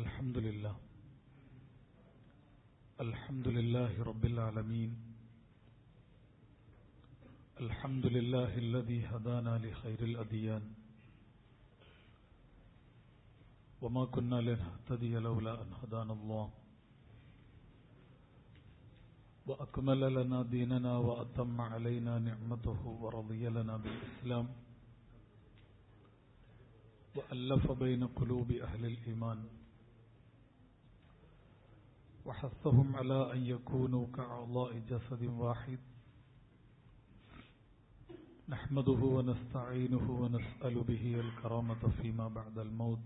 الحمد لله الحمد لله رب العالمين الحمد لله الذي هدانا لخير الأديان وما كنا لنهتدي لولا أن هدانا الله وأكمل لنا ديننا وأتم علينا نعمته ورضي لنا بالإسلام وألف بين قلوب أهل الإيمان وحثهم على أن يكونوا كأعضاء جسد واحد نحمده ونستعينه ونسأل به الكرامة فيما بعد الموت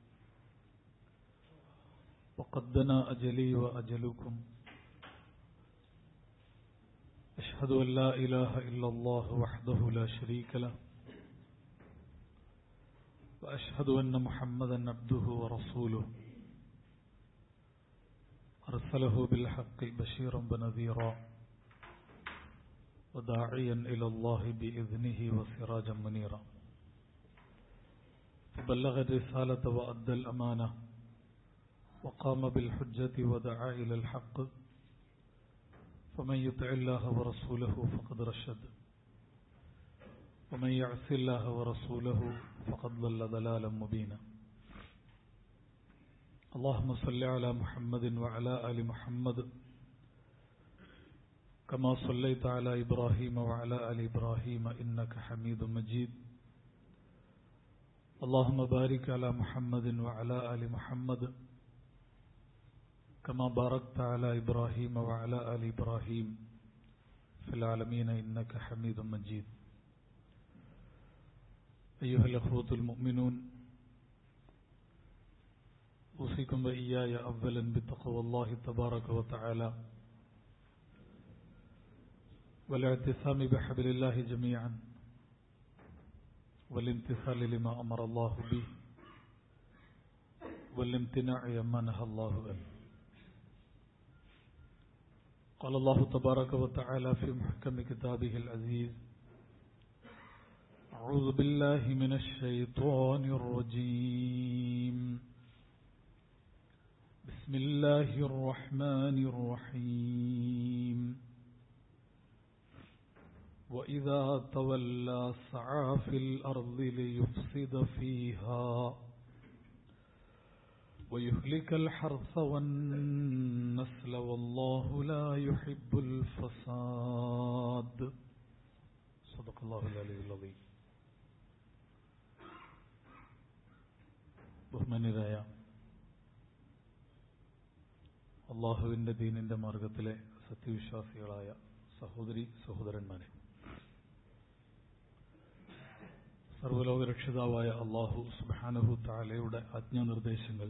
وقد دنا أجلي وأجلكم أشهد أن لا إله إلا الله وحده لا شريك له وأشهد أن محمدا عبده ورسوله أرسله بالحق بشيرا ونذيرا وداعيا إلى الله بإذنه وسراجا منيرا فبلغ الرسالة وأدى الأمانة وقام بالحجة ودعا إلى الحق فمن يطع الله ورسوله فقد رشد ومن يعص الله ورسوله فقد ضل ضلالا مبينا اللهم صل على محمد وعلى آل محمد كما صليت على إبراهيم وعلى آل إبراهيم إنك حميد مجيد اللهم بارك على محمد وعلى آل محمد كما باركت على إبراهيم وعلى آل إبراهيم في العالمين إنك حميد مجيد أيها الأخوة المؤمنون أوصيكم وإياي أولا بتقوى الله تبارك وتعالى والاعتصام بحبل الله جميعا والامتثال لما أمر الله به والامتناع عما نهى الله عنه قال الله تبارك وتعالى في محكم كتابه العزيز أعوذ بالله من الشيطان الرجيم بسم الله الرحمن الرحيم وإذا تولى سعى في الأرض ليفسد فيها ويهلك الحرث والنسل والله لا يحب الفساد صدق الله العلي العظيم ബഹുമാന്യരായ അള്ളാഹുവിൻ്റെ ദീനിൻ്റെ മാർഗത്തിലെ സത്യവിശ്വാസികളായ സഹോദരി സഹോദരന്മാരെ സർവലോകരക്ഷിതാവായ അള്ളാഹു സുബാനഹു താലയുടെ ആജ്ഞാനിർദ്ദേശങ്ങൾ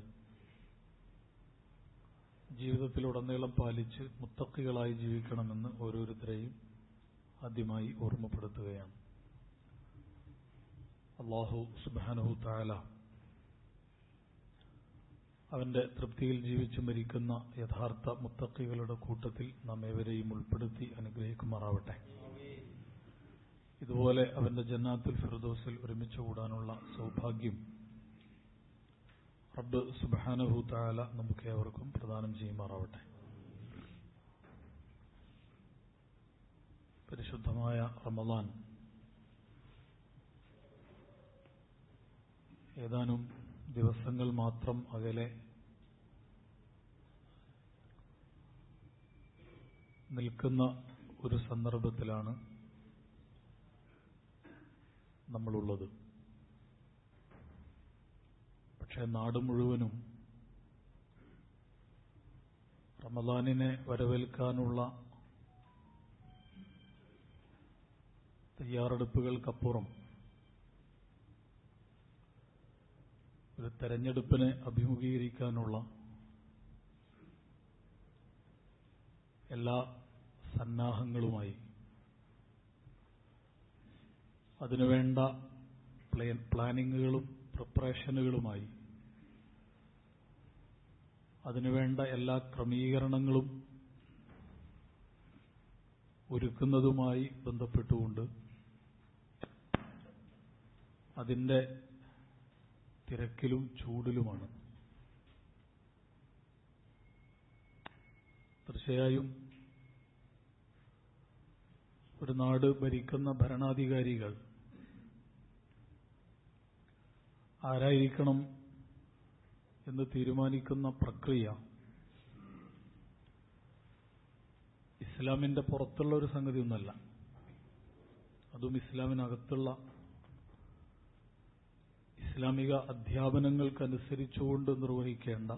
ജീവിതത്തിലുടനീളം പാലിച്ച് മുത്തക്കികളായി ജീവിക്കണമെന്ന് ഓരോരുത്തരെയും ആദ്യമായി ഓർമ്മപ്പെടുത്തുകയാണ് അള്ളാഹു സുബാനഹു താല അവന്റെ തൃപ്തിയിൽ ജീവിച്ചു മരിക്കുന്ന യഥാർത്ഥ മുത്തക്കികളുടെ കൂട്ടത്തിൽ നാം ഏവരെയും ഉൾപ്പെടുത്തി അനുഗ്രഹിക്കുമാറാവട്ടെ ഇതുപോലെ അവന്റെ ജന്നാത്തുൽ ഫിർദോസിൽ ഒരുമിച്ച് കൂടാനുള്ള സൗഭാഗ്യം റബ്ബ് സുബാനഹു താല നമുക്ക് ഏവർക്കും പ്രദാനം ചെയ്യുമാറാവട്ടെ പരിശുദ്ധമായ റമദാൻ ഏതാനും ദിവസങ്ങൾ മാത്രം അകലെ നിൽക്കുന്ന ഒരു സന്ദർഭത്തിലാണ് നമ്മളുള്ളത് പക്ഷേ നാട് മുഴുവനും റമദാനിനെ വരവേൽക്കാനുള്ള തയ്യാറെടുപ്പുകൾക്കപ്പുറം ഒരു തെരഞ്ഞെടുപ്പിനെ അഭിമുഖീകരിക്കാനുള്ള എല്ലാ സന്നാഹങ്ങളുമായി അതിനുവേണ്ട പ്ലാനിങ്ങുകളും പ്രിപ്പറേഷനുകളുമായി അതിനുവേണ്ട എല്ലാ ക്രമീകരണങ്ങളും ഒരുക്കുന്നതുമായി ബന്ധപ്പെട്ടുകൊണ്ട് അതിൻ്റെ തിരക്കിലും ചൂടിലുമാണ് തീർച്ചയായും ഒരു നാട് ഭരിക്കുന്ന ഭരണാധികാരികൾ ആരായിരിക്കണം എന്ന് തീരുമാനിക്കുന്ന പ്രക്രിയ ഇസ്ലാമിന്റെ പുറത്തുള്ള ഒരു സംഗതിയൊന്നല്ല അതും ഇസ്ലാമിനകത്തുള്ള ഇസ്ലാമിക അധ്യാപനങ്ങൾക്കനുസരിച്ചുകൊണ്ട് നിർവഹിക്കേണ്ട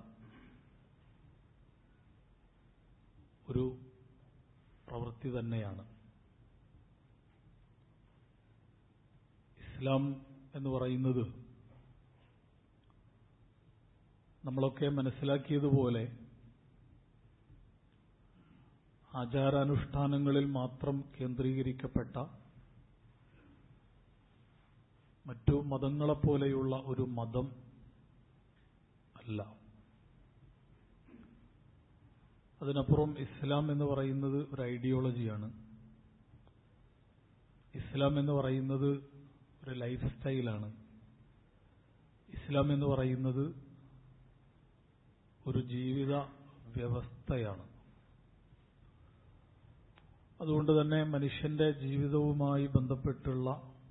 ഒരു പ്രവൃത്തി തന്നെയാണ് ഇസ്ലാം എന്ന് പറയുന്നത് നമ്മളൊക്കെ മനസ്സിലാക്കിയതുപോലെ ആചാരാനുഷ്ഠാനങ്ങളിൽ മാത്രം കേന്ദ്രീകരിക്കപ്പെട്ട മറ്റു മതങ്ങളെപ്പോലെയുള്ള ഒരു മതം അല്ല അതിനപ്പുറം ഇസ്ലാം എന്ന് പറയുന്നത് ഒരു ഐഡിയോളജിയാണ് ഇസ്ലാം എന്ന് പറയുന്നത് ഒരു ലൈഫ് സ്റ്റൈലാണ് ഇസ്ലാം എന്ന് പറയുന്നത് ഒരു ജീവിത വ്യവസ്ഥയാണ് അതുകൊണ്ട് തന്നെ മനുഷ്യന്റെ ജീവിതവുമായി ബന്ധപ്പെട്ടുള്ള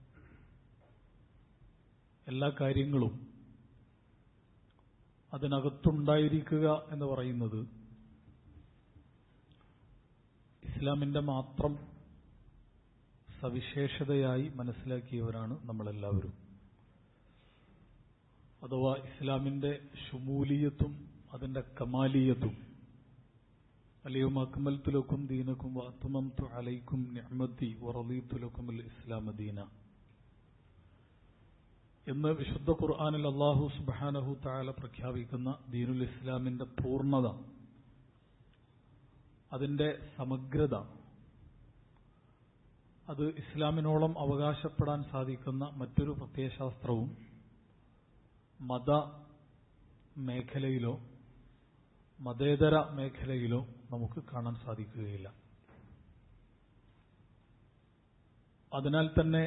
എല്ലാ കാര്യങ്ങളും അതിനകത്തുണ്ടായിരിക്കുക എന്ന് പറയുന്നത് ഇസ്ലാമിന്റെ മാത്രം സവിശേഷതയായി മനസ്സിലാക്കിയവരാണ് നമ്മളെല്ലാവരും അഥവാ ഇസ്ലാമിന്റെ ഷുമൂലിയത്തും അതിന്റെ കമാലിയത്തും അലിയും അക്മൽത്തുലക്കും ദീനക്കും വാത്തുമംതു അലൈക്കും നിഅമത്തി വറദീത്തുലക്കും ഇസ്ലാമ ദീന എന്ന് വിശുദ്ധ ഖുർആാനിൽ അള്ളാഹു സുബാനഹു താല പ്രഖ്യാപിക്കുന്ന ദീനുൽ ഇസ്ലാമിന്റെ പൂർണ്ണത അതിന്റെ സമഗ്രത അത് ഇസ്ലാമിനോളം അവകാശപ്പെടാൻ സാധിക്കുന്ന മറ്റൊരു പ്രത്യയശാസ്ത്രവും മത മേഖലയിലോ മതേതര മേഖലയിലോ നമുക്ക് കാണാൻ സാധിക്കുകയില്ല അതിനാൽ തന്നെ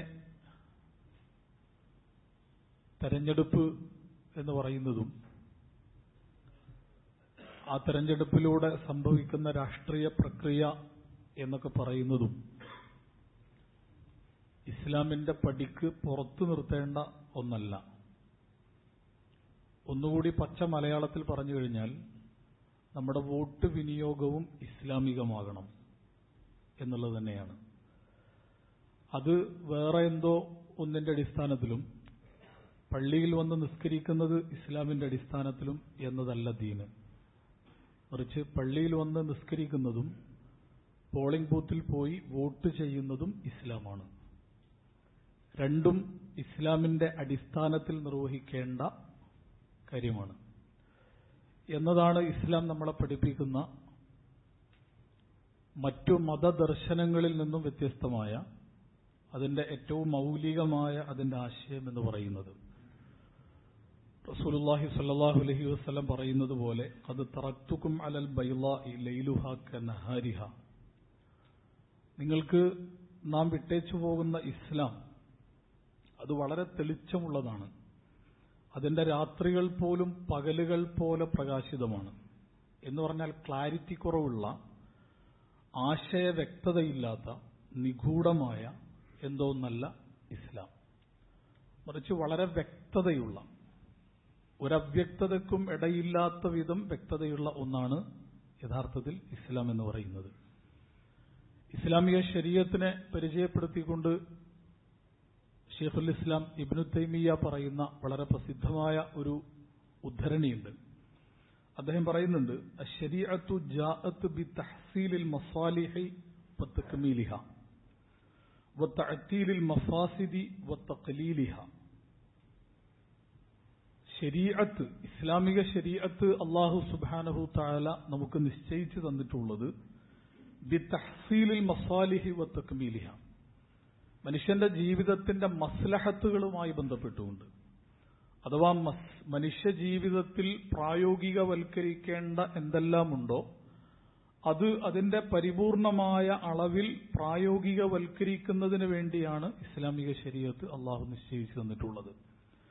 തെരഞ്ഞെടുപ്പ് എന്ന് പറയുന്നതും ആ തെരഞ്ഞെടുപ്പിലൂടെ സംഭവിക്കുന്ന രാഷ്ട്രീയ പ്രക്രിയ എന്നൊക്കെ പറയുന്നതും ഇസ്ലാമിന്റെ പടിക്ക് പുറത്തു നിർത്തേണ്ട ഒന്നല്ല ഒന്നുകൂടി പച്ച മലയാളത്തിൽ പറഞ്ഞു കഴിഞ്ഞാൽ നമ്മുടെ വോട്ട് വിനിയോഗവും ഇസ്ലാമികമാകണം എന്നുള്ളത് തന്നെയാണ് അത് വേറെ എന്തോ ഒന്നിന്റെ അടിസ്ഥാനത്തിലും പള്ളിയിൽ വന്ന് നിസ്കരിക്കുന്നത് ഇസ്ലാമിന്റെ അടിസ്ഥാനത്തിലും എന്നതല്ല ദീന് മറിച്ച് പള്ളിയിൽ വന്ന് നിസ്കരിക്കുന്നതും പോളിംഗ് ബൂത്തിൽ പോയി വോട്ട് ചെയ്യുന്നതും ഇസ്ലാമാണ് രണ്ടും ഇസ്ലാമിന്റെ അടിസ്ഥാനത്തിൽ നിർവഹിക്കേണ്ട കാര്യമാണ് എന്നതാണ് ഇസ്ലാം നമ്മളെ പഠിപ്പിക്കുന്ന മറ്റു മതദർശനങ്ങളിൽ നിന്നും വ്യത്യസ്തമായ അതിന്റെ ഏറ്റവും മൗലികമായ അതിന്റെ ആശയം എന്ന് പറയുന്നത് റസൂലുള്ളാഹി സ്വല്ലല്ലാഹു അലൈഹി വസല്ലം പറയുന്നത് പോലെ അത് തറക്തുക്കും അലൽ ബൈളാഇ ലൈലുഹ കനഹാരിഹ നിങ്ങൾക്ക് നാം വിട്ടേച്ചു പോകുന്ന ഇസ്ലാം അത് വളരെ തെളിച്ചമുള്ളതാണ് അതിന്റെ രാത്രികൾ പോലും പകലുകൾ പോലെ പ്രകാശിതമാണ് എന്ന് പറഞ്ഞാൽ ക്ലാരിറ്റി കുറവുള്ള ആശയ വ്യക്തതയില്ലാത്ത നിഗൂഢമായ എന്തോ നല്ല ഇസ്ലാം മറിച്ച് വളരെ വ്യക്തതയുള്ള ഒരവ്യക്തതയ്ക്കും ഇടയില്ലാത്ത വിധം വ്യക്തതയുള്ള ഒന്നാണ് യഥാർത്ഥത്തിൽ ഇസ്ലാം എന്ന് പറയുന്നത് ഇസ്ലാമിക ശരീരത്തിനെ പരിചയപ്പെടുത്തിക്കൊണ്ട് ഷെയ്ഖുൽ ഇസ്ലാം ഇബ്നു തൈമിയ പറയുന്ന വളരെ പ്രസിദ്ധമായ ഒരു ഉദ്ധരണിയുണ്ട് അദ്ദേഹം പറയുന്നുണ്ട് ശരീഅത്തു ജാഅത്ത് ബി തഹ്സീലിൽ മസാലിഹി വത്തക്മീലിഹ വത്തഅത്തീലിൽ മഫാസിദി വത്തഖലീലിഹ ശരീഅത്ത് ഇസ്ലാമിക ശരീഅത്ത് അള്ളാഹു സുബാനഹു താല നമുക്ക് നിശ്ചയിച്ചു തന്നിട്ടുള്ളത് ബി തഹ്സീലിൽ മസാലിഹി വത്തക്മീലിഹ മനുഷ്യന്റെ ജീവിതത്തിന്റെ മസ്ലഹത്തുകളുമായി ബന്ധപ്പെട്ടുകൊണ്ട് അഥവാ മനുഷ്യ ജീവിതത്തിൽ പ്രായോഗികവൽക്കരിക്കേണ്ട എന്തെല്ലാമുണ്ടോ അത് അതിന്റെ പരിപൂർണമായ അളവിൽ പ്രായോഗികവൽക്കരിക്കുന്നതിന് വേണ്ടിയാണ് ഇസ്ലാമിക ശരീരത്ത് അള്ളാഹു നിശ്ചയിച്ചു തന്നിട്ടുള്ളത്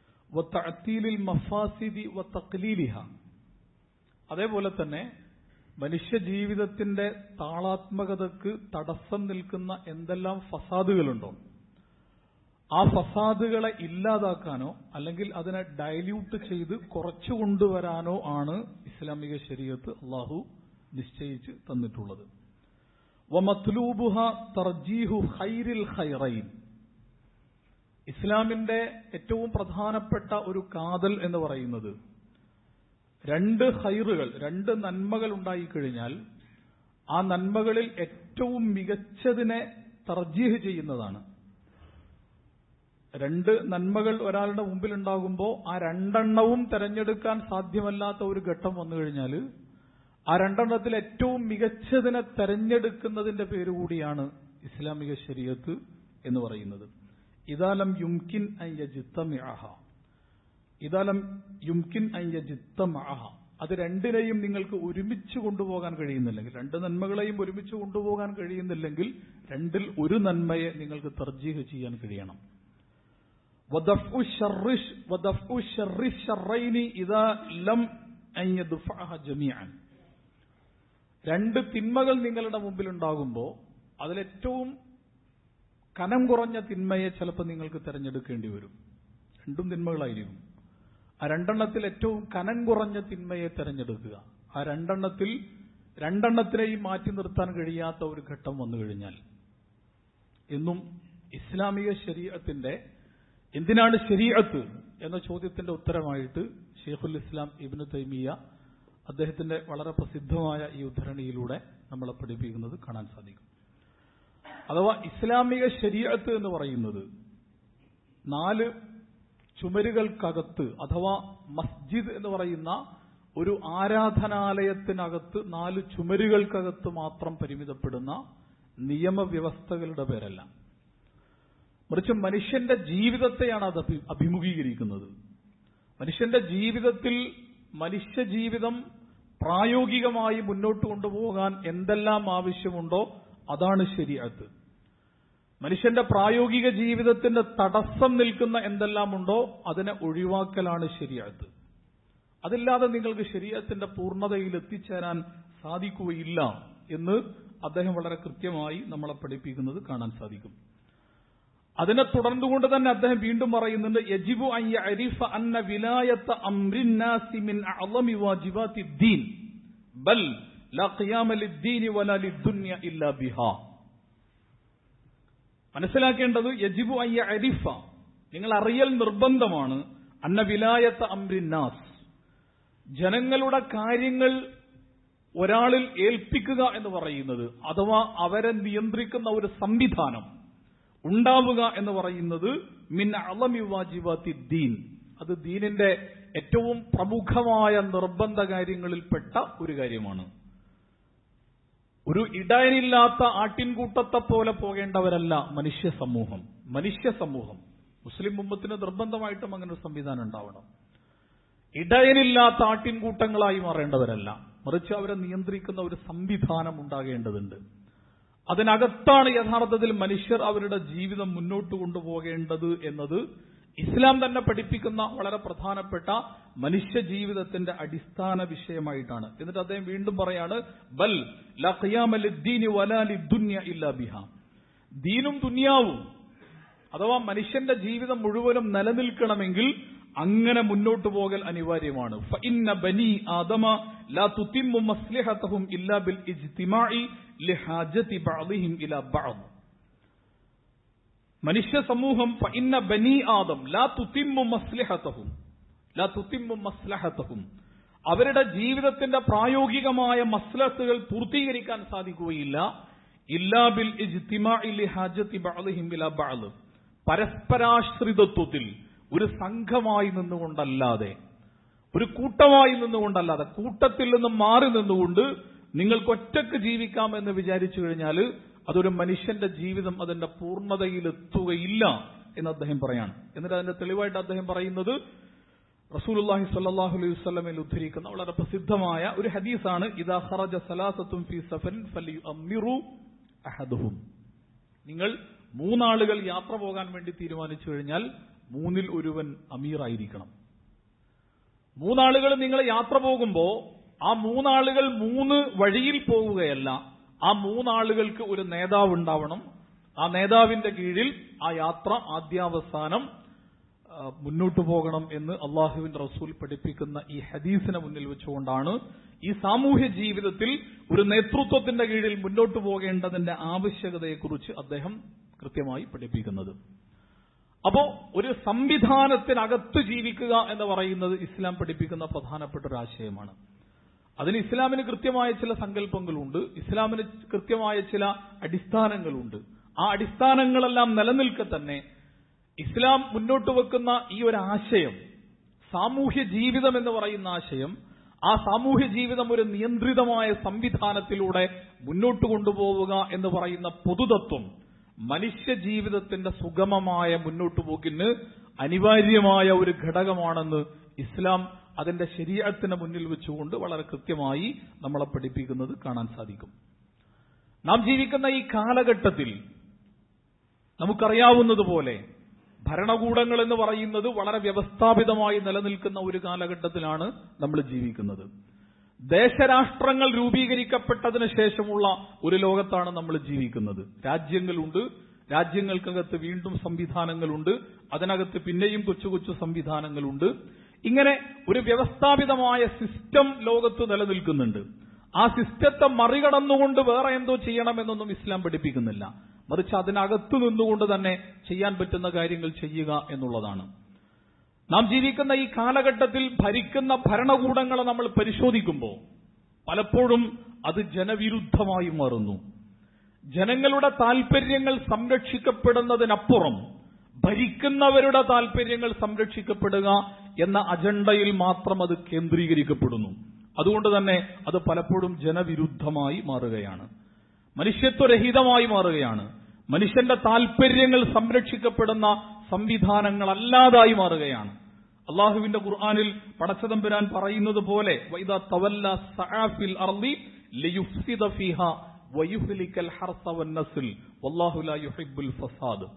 വത്തഅത്തീലിൽ മഫാസിദി വത്തഖ്ലീലിഹ അതേപോലെ തന്നെ മനുഷ്യ ജീവിതത്തിന്റെ താളാത്മകതക്ക് തടസ്സം നിൽക്കുന്ന എന്തെല്ലാം ഫസാദുകളുണ്ടോ ആ ഫസാദുകളെ ഇല്ലാതാക്കാനോ അല്ലെങ്കിൽ അതിനെ ഡയല്യൂട്ട് ചെയ്ത് കുറച്ചു കൊണ്ടുവരാനോ ആണ് ഇസ്ലാമിക ശരീരത്ത് അള്ളാഹു നിശ്ചയിച്ച് തന്നിട്ടുള്ളത് വമത്ലൂബുഹ തർജീഹു ഖൈരിൽ ഖൈറൈൻ ഇസ്ലാമിന്റെ ഏറ്റവും പ്രധാനപ്പെട്ട ഒരു കാതൽ എന്ന് പറയുന്നത് രണ്ട് ഹൈറുകൾ രണ്ട് നന്മകൾ ഉണ്ടായിക്കഴിഞ്ഞാൽ ആ നന്മകളിൽ ഏറ്റവും മികച്ചതിനെ തർജീഹ് ചെയ്യുന്നതാണ് രണ്ട് നന്മകൾ ഒരാളുടെ മുമ്പിൽ ഉണ്ടാകുമ്പോൾ ആ രണ്ടെണ്ണവും തെരഞ്ഞെടുക്കാൻ സാധ്യമല്ലാത്ത ഒരു ഘട്ടം വന്നു കഴിഞ്ഞാൽ ആ രണ്ടെണ്ണത്തിൽ ഏറ്റവും മികച്ചതിനെ തെരഞ്ഞെടുക്കുന്നതിന്റെ പേര് കൂടിയാണ് ഇസ്ലാമിക ശരീരത്ത് എന്ന് പറയുന്നത് ഇതാലം യുംകിൻ അയ്യജിത്തമിഅഹ ഇതാലം യുംകിൻ അയ്യജിത്തമഅഹ അത് രണ്ടിനെയും നിങ്ങൾക്ക് ഒരുമിച്ച് കൊണ്ടുപോകാൻ കഴിയുന്നില്ലെങ്കിൽ രണ്ട് നന്മകളെയും ഒരുമിച്ച് കൊണ്ടുപോകാൻ കഴിയുന്നില്ലെങ്കിൽ രണ്ടിൽ ഒരു നന്മയെ നിങ്ങൾക്ക് തർജീഹ് ചെയ്യാൻ കഴിയണം വദഫ്ഉ ശർറിഷ് വദഫ്ഉ ശർറി ശർറൈനി ഇദാ ലം അൻ യദ്ഫഅഹ ജമീഅൻ രണ്ട് തിന്മകൾ നിങ്ങളുടെ മുമ്പിൽ ഉണ്ടാകുമ്പോൾ അതിലേറ്റവും കനം കുറഞ്ഞ തിന്മയെ ചിലപ്പോൾ നിങ്ങൾക്ക് തിരഞ്ഞെടുക്കേണ്ടി വരും രണ്ടും തിന്മകളായിരിക്കും ആ രണ്ടെണ്ണത്തിൽ ഏറ്റവും കനം കുറഞ്ഞ തിന്മയെ തിരഞ്ഞെടുക്കുക ആ രണ്ടെണ്ണത്തിൽ രണ്ടെണ്ണത്തിനെയും മാറ്റി നിർത്താൻ കഴിയാത്ത ഒരു ഘട്ടം വന്നു കഴിഞ്ഞാൽ എന്നും ഇസ്ലാമിക ശരീരത്തിന്റെ എന്തിനാണ് ശരീഅത്ത് എന്ന ചോദ്യത്തിന്റെ ഉത്തരമായിട്ട് ഷെയ്ഖുൽ ഇസ്ലാം ഇബ്നു തൈമിയ അദ്ദേഹത്തിന്റെ വളരെ പ്രസിദ്ധമായ ഈ ഉദ്ധരണിയിലൂടെ നമ്മളെ പഠിപ്പിക്കുന്നത് കാണാൻ സാധിക്കും അഥവാ ഇസ്ലാമിക ശരീഅത്ത് എന്ന് പറയുന്നത് നാല് ചുമരുകൾക്കകത്ത് അഥവാ മസ്ജിദ് എന്ന് പറയുന്ന ഒരു ആരാധനാലയത്തിനകത്ത് നാല് ചുമരുകൾക്കകത്ത് മാത്രം പരിമിതപ്പെടുന്ന നിയമവ്യവസ്ഥകളുടെ പേരല്ല മറിച്ച് മനുഷ്യന്റെ ജീവിതത്തെയാണ് അത് അഭി- അഭിമുഖീകരിക്കുന്നത് മനുഷ്യന്റെ ജീവിതത്തിൽ മനുഷ്യ ജീവിതം പ്രായോഗികമായി മുന്നോട്ട് കൊണ്ടുപോകാൻ എന്തെല്ലാം ആവശ്യമുണ്ടോ അതാണ് ശരിയത്ത് മനുഷ്യന്റെ പ്രായോഗിക ജീവിതത്തിന്റെ തടസ്സം നിൽക്കുന്ന എന്തെല്ലാം ഉണ്ടോ അതിനെ ഒഴിവാക്കലാണ് ശരിയത്ത് അതില്ലാതെ നിങ്ങൾക്ക് ശരീരത്തിന്റെ പൂർണ്ണതയിൽ എത്തിച്ചേരാൻ സാധിക്കുകയില്ല എന്ന് അദ്ദേഹം വളരെ കൃത്യമായി നമ്മളെ പഠിപ്പിക്കുന്നത് കാണാൻ സാധിക്കും അതിനെ തുടർന്നുകൊണ്ട് തന്നെ അദ്ദേഹം വീണ്ടും പറയുന്നുണ്ട് യജിബു അൻ യഅരിഫ അന്ന വിലായത്ത അംറിൻ നാസി മിൻ അഅളമി വാജിബാത്തി ദീൻ ബൽ ലാ ഖിയാമ ലിദ്ദീനി വലാ ലിദ്ദുനിയ ഇല്ലാ ബിഹാ മനസ്സിലാക്കേണ്ടത് യജിബു അൻ യഅരിഫ നിങ്ങൾ അറിയൽ നിർബന്ധമാണ് അന്ന വിലായത്ത അംറിൻ നാസ് ജനങ്ങളുടെ കാര്യങ്ങൾ ഒരാളിൽ ഏൽപ്പിക്കുക എന്ന് പറയുന്നത് അഥവാ അവരെ നിയന്ത്രിക്കുന്ന ഒരു സംവിധാനം ഉണ്ടാവുക എന്ന് പറയുന്നത് മിൻ അളമി വാജിബാത്തി ദീൻ അത് ദീനിന്റെ ഏറ്റവും പ്രമുഖമായ നിർബന്ധ കാര്യങ്ങളിൽപ്പെട്ട ഒരു കാര്യമാണ് ഒരു ഇടയനില്ലാത്ത ആട്ടിൻകൂട്ടത്തെ പോലെ പോകേണ്ടവരല്ല മനുഷ്യ സമൂഹം മനുഷ്യ സമൂഹം മുസ്ലിം ഉമ്മത്തിന് നിർബന്ധമായിട്ടും അങ്ങനെ ഒരു സംവിധാനം ഉണ്ടാവണം ഇടയനില്ലാത്ത ആട്ടിൻകൂട്ടങ്ങളായി മാറേണ്ടവരല്ല മറിച്ച് അവരെ നിയന്ത്രിക്കുന്ന ഒരു സംവിധാനം ഉണ്ടാകേണ്ടതുണ്ട് അതിനകത്താണ് യഥാർത്ഥത്തിൽ മനുഷ്യർ അവരുടെ ജീവിതം മുന്നോട്ട് കൊണ്ടുപോകേണ്ടത് എന്നത് ഇസ്ലാം തന്നെ പഠിപ്പിക്കുന്ന വളരെ പ്രധാനപ്പെട്ട മനുഷ്യ ജീവിതത്തിന്റെ അടിസ്ഥാന വിഷയമായിട്ടാണ് എന്നിട്ട് അദ്ദേഹം വീണ്ടും പറയാണ് ബൽ ലാ ഖിയാമ ലിദ്ദീനി വലാ ലിദ്ദുന്യ ഇല്ലാ ബിഹാ ദീനും ദുനിയാവും അഥവാ മനുഷ്യന്റെ ജീവിതം മുഴുവനും നിലനിൽക്കണമെങ്കിൽ അങ്ങനെ മുന്നോട്ട് പോകൽ അനിവാര്യമാണ് ഫഇന്ന ബനി ആദമ ലാ തുതിമ്മു മസ്ലിഹതഹും ഇല്ലാ ബിൽ ഇജ്തിമാഇ ലിഹാജതി ബഅദിഹിം ഇലാ ബഅദ് മനുഷ്യ സമൂഹം ഫഇന്ന ബനി ആദം ലാ തുതിമ്മു മസ്ലിഹതഹും ലാ തുതിമ്മു മസ്ലഹതഹും അവരുടെ ജീവിതത്തിന്റെ പ്രായോഗികമായ മസ്ലഹത്തുകൾ പൂർത്തീകരിക്കാൻ സാധിക്കുകയില്ല ഇല്ലാ ബിൽ ഇജ്തിമാഇ ലിഹാജതി ബഅദിഹിം ഇലാ ബഅദ് പരസ്പരാശ്രിതത്വത്തിൽ ഒരു സംഘമായി നിന്നുകൊണ്ടല്ലാതെ ഒരു കൂട്ടമായി നിന്നുകൊണ്ടല്ലാതെ കൂട്ടത്തിൽ നിന്നും മാറി നിന്നുകൊണ്ട് നിങ്ങൾക്ക് ഒറ്റക്ക് ജീവിക്കാമെന്ന് വിചാരിച്ചു കഴിഞ്ഞാൽ അതൊരു മനുഷ്യന്റെ ജീവിതം അതിന്റെ പൂർണ്ണതയിലെത്തുകയില്ല എന്ന് അദ്ദേഹം പറയാണ് എന്നിട്ട് അതിന്റെ തെളിവായിട്ട് അദ്ദേഹം പറയുന്നത് റസൂലുള്ളാഹി സ്വല്ലല്ലാഹു അലൈഹി വസല്ലമയിൽ ഉദ്ധരിക്കുന്ന വളരെ പ്രസിദ്ധമായ ഒരു ഹദീസാണ് ഇദാ ഖറജ സലാസത്തും ഫീ സഫരിൻ ഫലിയുഅമ്മിറു അഹദുഹും നിങ്ങൾ മൂന്നാളുകൾ യാത്ര പോകാൻ വേണ്ടി തീരുമാനിച്ചു കഴിഞ്ഞാൽ മൂന്നിൽ ഒരുവൻ അമീറായിരിക്കണം മൂന്നാളുകൾ നിങ്ങൾ യാത്ര പോകുമ്പോൾ ആ മൂന്നാളുകൾ മൂന്ന് വഴിയിൽ പോവുകയല്ല ആ മൂന്നാളുകൾക്ക് ഒരു നേതാവ് ഉണ്ടാവണം ആ നേതാവിന്റെ കീഴിൽ ആ യാത്ര ആദ്യാവസാനം ആ, മുന്നോട്ടു പോകണം എന്ന് അള്ളാഹുവിന്റെ റസൂൽ പഠിപ്പിക്കുന്ന ഈ ഹദീസിനെ മുന്നിൽ വെച്ചുകൊണ്ടാണ് ഈ സാമൂഹ്യ ജീവിതത്തിൽ ഒരു നേതൃത്വത്തിന്റെ കീഴിൽ മുന്നോട്ടു പോകേണ്ടതിന്റെ ആവശ്യകതയെക്കുറിച്ച് അദ്ദേഹം കൃത്യമായി പഠിപ്പിക്കുന്നത് അപ്പോ ഒരു സംവിധാനത്തിനകത്ത് ജീവിക്കുക എന്ന് പറയുന്നത് ഇസ്ലാം പഠിപ്പിക്കുന്ന പ്രധാനപ്പെട്ട ഒരു ആശയമാണ് അതിന് ഇസ്ലാമിന് കൃത്യമായ ചില സങ്കല്പങ്ങളുണ്ട് ഇസ്ലാമിന് കൃത്യമായ ചില അടിസ്ഥാനങ്ങളുണ്ട് ആ അടിസ്ഥാനങ്ങളെല്ലാം നിലനിൽക്കെ തന്നെ ഇസ്ലാം മുന്നോട്ട് വെക്കുന്ന ഈ ഒരു ആശയം സാമൂഹ്യ ജീവിതം എന്ന് പറയുന്ന ആശയം ആ സാമൂഹ്യ ജീവിതം ഒരു നിയന്ത്രിതമായ സംവിധാനത്തിലൂടെ മുന്നോട്ട് കൊണ്ടുപോവുക എന്ന് പറയുന്ന പൊതുതത്വം മനുഷ്യ ജീവിതത്തിന്റെ സുഗമമായ മുന്നോട്ടു പോക്കിന് അനിവാര്യമായ ഒരു ഘടകമാണെന്ന് ഇസ്ലാം അതിന്റെ ശരീരത്തിന് മുന്നിൽ വെച്ചുകൊണ്ട് വളരെ കൃത്യമായി നമ്മളെ പഠിപ്പിക്കുന്നത് കാണാൻ സാധിക്കും നാം ജീവിക്കുന്ന ഈ കാലഘട്ടത്തിൽ നമുക്കറിയാവുന്നതുപോലെ ഭരണകൂടങ്ങൾ എന്ന് പറയുന്നത് വളരെ വ്യവസ്ഥാപിതമായി നിലനിൽക്കുന്ന ഒരു കാലഘട്ടത്തിലാണ് നമ്മൾ ജീവിക്കുന്നത് ദേശരാഷ്ട്രങ്ങൾ രൂപീകരിക്കപ്പെട്ടതിന് ശേഷമുള്ള ഒരു ലോകത്താണ് നമ്മൾ ജീവിക്കുന്നത് രാജ്യങ്ങളുണ്ട് രാജ്യങ്ങൾക്കകത്ത് വീണ്ടും സംവിധാനങ്ങളുണ്ട് അതിനകത്ത് പിന്നെയും കൊച്ചു കൊച്ചു സംവിധാനങ്ങളുണ്ട് ഇങ്ങനെ ഒരു വ്യവസ്ഥാപിതമായ സിസ്റ്റം ലോകത്ത് നിലനിൽക്കുന്നുണ്ട് ആ സിസ്റ്റത്തെ മറികടന്നുകൊണ്ട് വേറെ എന്തോ ചെയ്യണമെന്നൊന്നും ഇസ്ലാം പഠിപ്പിക്കുന്നില്ല മറിച്ച് അതിനകത്ത് നിന്നുകൊണ്ട് തന്നെ ചെയ്യാൻ പറ്റുന്ന കാര്യങ്ങൾ ചെയ്യുക എന്നുള്ളതാണ് നാം ജീവിക്കുന്ന ഈ കാലഘട്ടത്തിൽ ഭരിക്കുന്ന ഭരണകൂടങ്ങളെ നമ്മൾ പരിശോധിക്കുമ്പോൾ പലപ്പോഴും അത് ജനവിരുദ്ധമായി മാറുന്നു ജനങ്ങളുടെ താൽപര്യങ്ങൾ സംരക്ഷിക്കപ്പെടുന്നതിനപ്പുറം ഭരിക്കുന്നവരുടെ താൽപര്യങ്ങൾ സംരക്ഷിക്കപ്പെടുക എന്ന അജണ്ടയിൽ മാത്രം അത് കേന്ദ്രീകരിക്കപ്പെടുന്നു അതുകൊണ്ട് തന്നെ അത് പലപ്പോഴും ജനവിരുദ്ധമായി മാറുകയാണ് മനുഷ്യത്വരഹിതമായി മാറുകയാണ് മനുഷ്യന്റെ താൽപര്യങ്ങൾ സംരക്ഷിക്കപ്പെടുന്ന സംവിധാനങ്ങളല്ലാതായി മാറുകയാണ് അള്ളാഹുവിന്റെ ഖുർആാനിൽ പടച്ചതമ്പുരാൻ പറയുന്നത് പോലെ വൈദ തവല്ല സആഫിൽ അർളി ലിയുഫ്സിദ ഫീഹ വയുഹ്ലിക്കൽ ഹർസ വന്നസ്ൽ വല്ലാഹു ലാ യുഹിബ്ബുൽ ഫസാദ്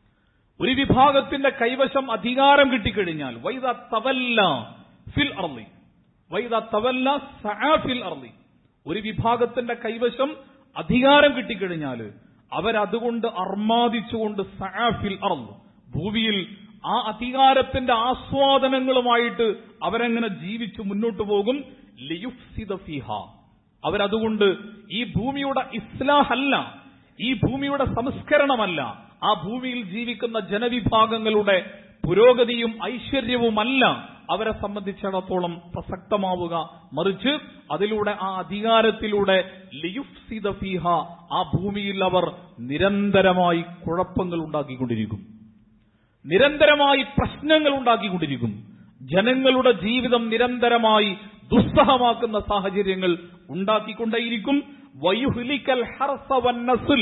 ഒരു വിഭാഗത്തിന്റെ കൈവശം അധികാരം കിട്ടിക്കഴിഞ്ഞാൽ വൈദ തവല്ല ഫിൽ അർളി വൈദ തവല്ല സആഫിൽ അർളി ഒരു വിഭാഗത്തിന്റെ കൈവശം അധികാരം കിട്ടിക്കഴിഞ്ഞാൽ അവരതുകൊണ്ട് അർമാദിച്ചുകൊണ്ട് സആഫിൽ അർള് ഭൂമിയിൽ ആ അധികാരത്തിന്റെ ആസ്വാദനങ്ങളുമായിട്ട് അവരെങ്ങനെ ജീവിച്ചു മുന്നോട്ട് പോകും ലിയുഫ്സിദ ഫിഹ അവരതുകൊണ്ട് ഈ ഭൂമിയുടെ ഇസ്ലാഹല്ല ഈ ഭൂമിയുടെ സംസ്കരണമല്ല ആ ഭൂമിയിൽ ജീവിക്കുന്ന ജനവിഭാഗങ്ങളുടെ പുരോഗതിയും ഐശ്വര്യവുമല്ല അവരെ സംബന്ധിച്ചിടത്തോളം പ്രസക്തമാവുക മറിച്ച് അതിലൂടെ ആ അധികാരത്തിലൂടെ ലിയുഫ്സിദ ഫീഹ ആ ഭൂമിയിൽ അവർ നിരന്തരമായി കുഴപ്പങ്ങൾ ഉണ്ടാക്കിക്കൊണ്ടിരിക്കും നിരന്തരമായി പ്രശ്നങ്ങൾ ഉണ്ടാക്കിക്കൊണ്ടിരിക്കും ജനങ്ങളുടെ ജീവിതം നിരന്തരമായി ദുസ്സഹമാക്കുന്ന സാഹചര്യങ്ങൾ ഉണ്ടാക്കിക്കൊണ്ടേയിരിക്കും വയുഹ്ലിക്കൽ ഹർസ വന്നസുൽ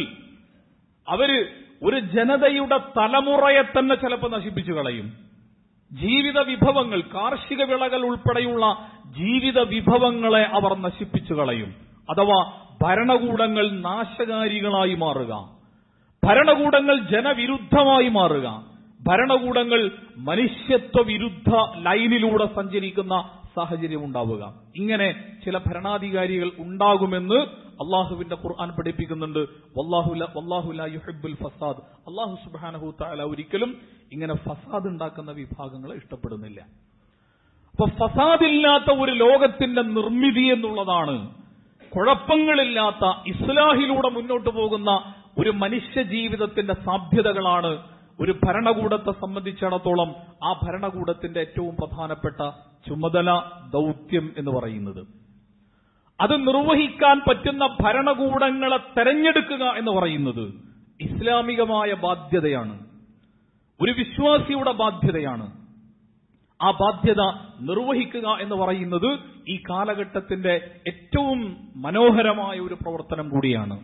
അവര് ഒരു ജനതയുടെ തലമുറയെ തന്നെ ചിലപ്പോൾ നശിപ്പിച്ചു കളയും ജീവിത വിഭവങ്ങൾ കാർഷിക വിളകൾ ഉൾപ്പെടെയുള്ള ജീവിത വിഭവങ്ങളെ അവർ നശിപ്പിച്ചു കളയും അഥവാ ഭരണകൂടങ്ങൾ നാശകാരികളായി മാറുക ഭരണകൂടങ്ങൾ ജനവിരുദ്ധമായി മാറുക ഭരണകൂടങ്ങൾ മനുഷ്യത്വ വിരുദ്ധ ലൈനിലൂടെ സഞ്ചരിക്കുന്ന സാഹചര്യം ഉണ്ടാവുക ഇങ്ങനെ ചില ഭരണാധികാരികൾ ഉണ്ടാകുമെന്ന് അള്ളാഹുവിന്റെ ഖുർആൻ പഠിപ്പിക്കുന്നുണ്ട് വല്ലാഹുല വല്ലാഹുല യുഹിബുൽ ഫസാദ് അള്ളാഹു സുബാനഹു താല ഒരിക്കലും ഇങ്ങനെ ഫസാദ് ഉണ്ടാക്കുന്ന വിഭാഗങ്ങളെ ഇഷ്ടപ്പെടുന്നില്ല അപ്പൊ ഫസാദില്ലാത്ത ഒരു ലോകത്തിന്റെ നിർമ്മിതി എന്നുള്ളതാണ് കുഴപ്പങ്ങളില്ലാത്ത ഇസ്ലാഹിലൂടെ മുന്നോട്ട് പോകുന്ന ഒരു മനുഷ്യ ജീവിതത്തിന്റെ സാധ്യതകളാണ് ഒരു ഭരണകൂടത്തെ സംബന്ധിച്ചിടത്തോളം ആ ഭരണകൂടത്തിന്റെ ഏറ്റവും പ്രധാനപ്പെട്ട ചുമതല ദൗത്യം എന്ന് പറയുന്നത് അത് നിർവഹിക്കാൻ പറ്റുന്ന ഭരണകൂടങ്ങളെ തെരഞ്ഞെടുക്കുക എന്ന് പറയുന്നത് ഇസ്ലാമികമായ ബാധ്യതയാണ് ഒരു വിശ്വാസിയുടെ ബാധ്യതയാണ് ആ ബാധ്യത നിർവഹിക്കുക എന്ന് പറയുന്നത് ഈ കാലഘട്ടത്തിന്റെ ഏറ്റവും മനോഹരമായ ഒരു പ്രവർത്തനം കൂടിയാണ്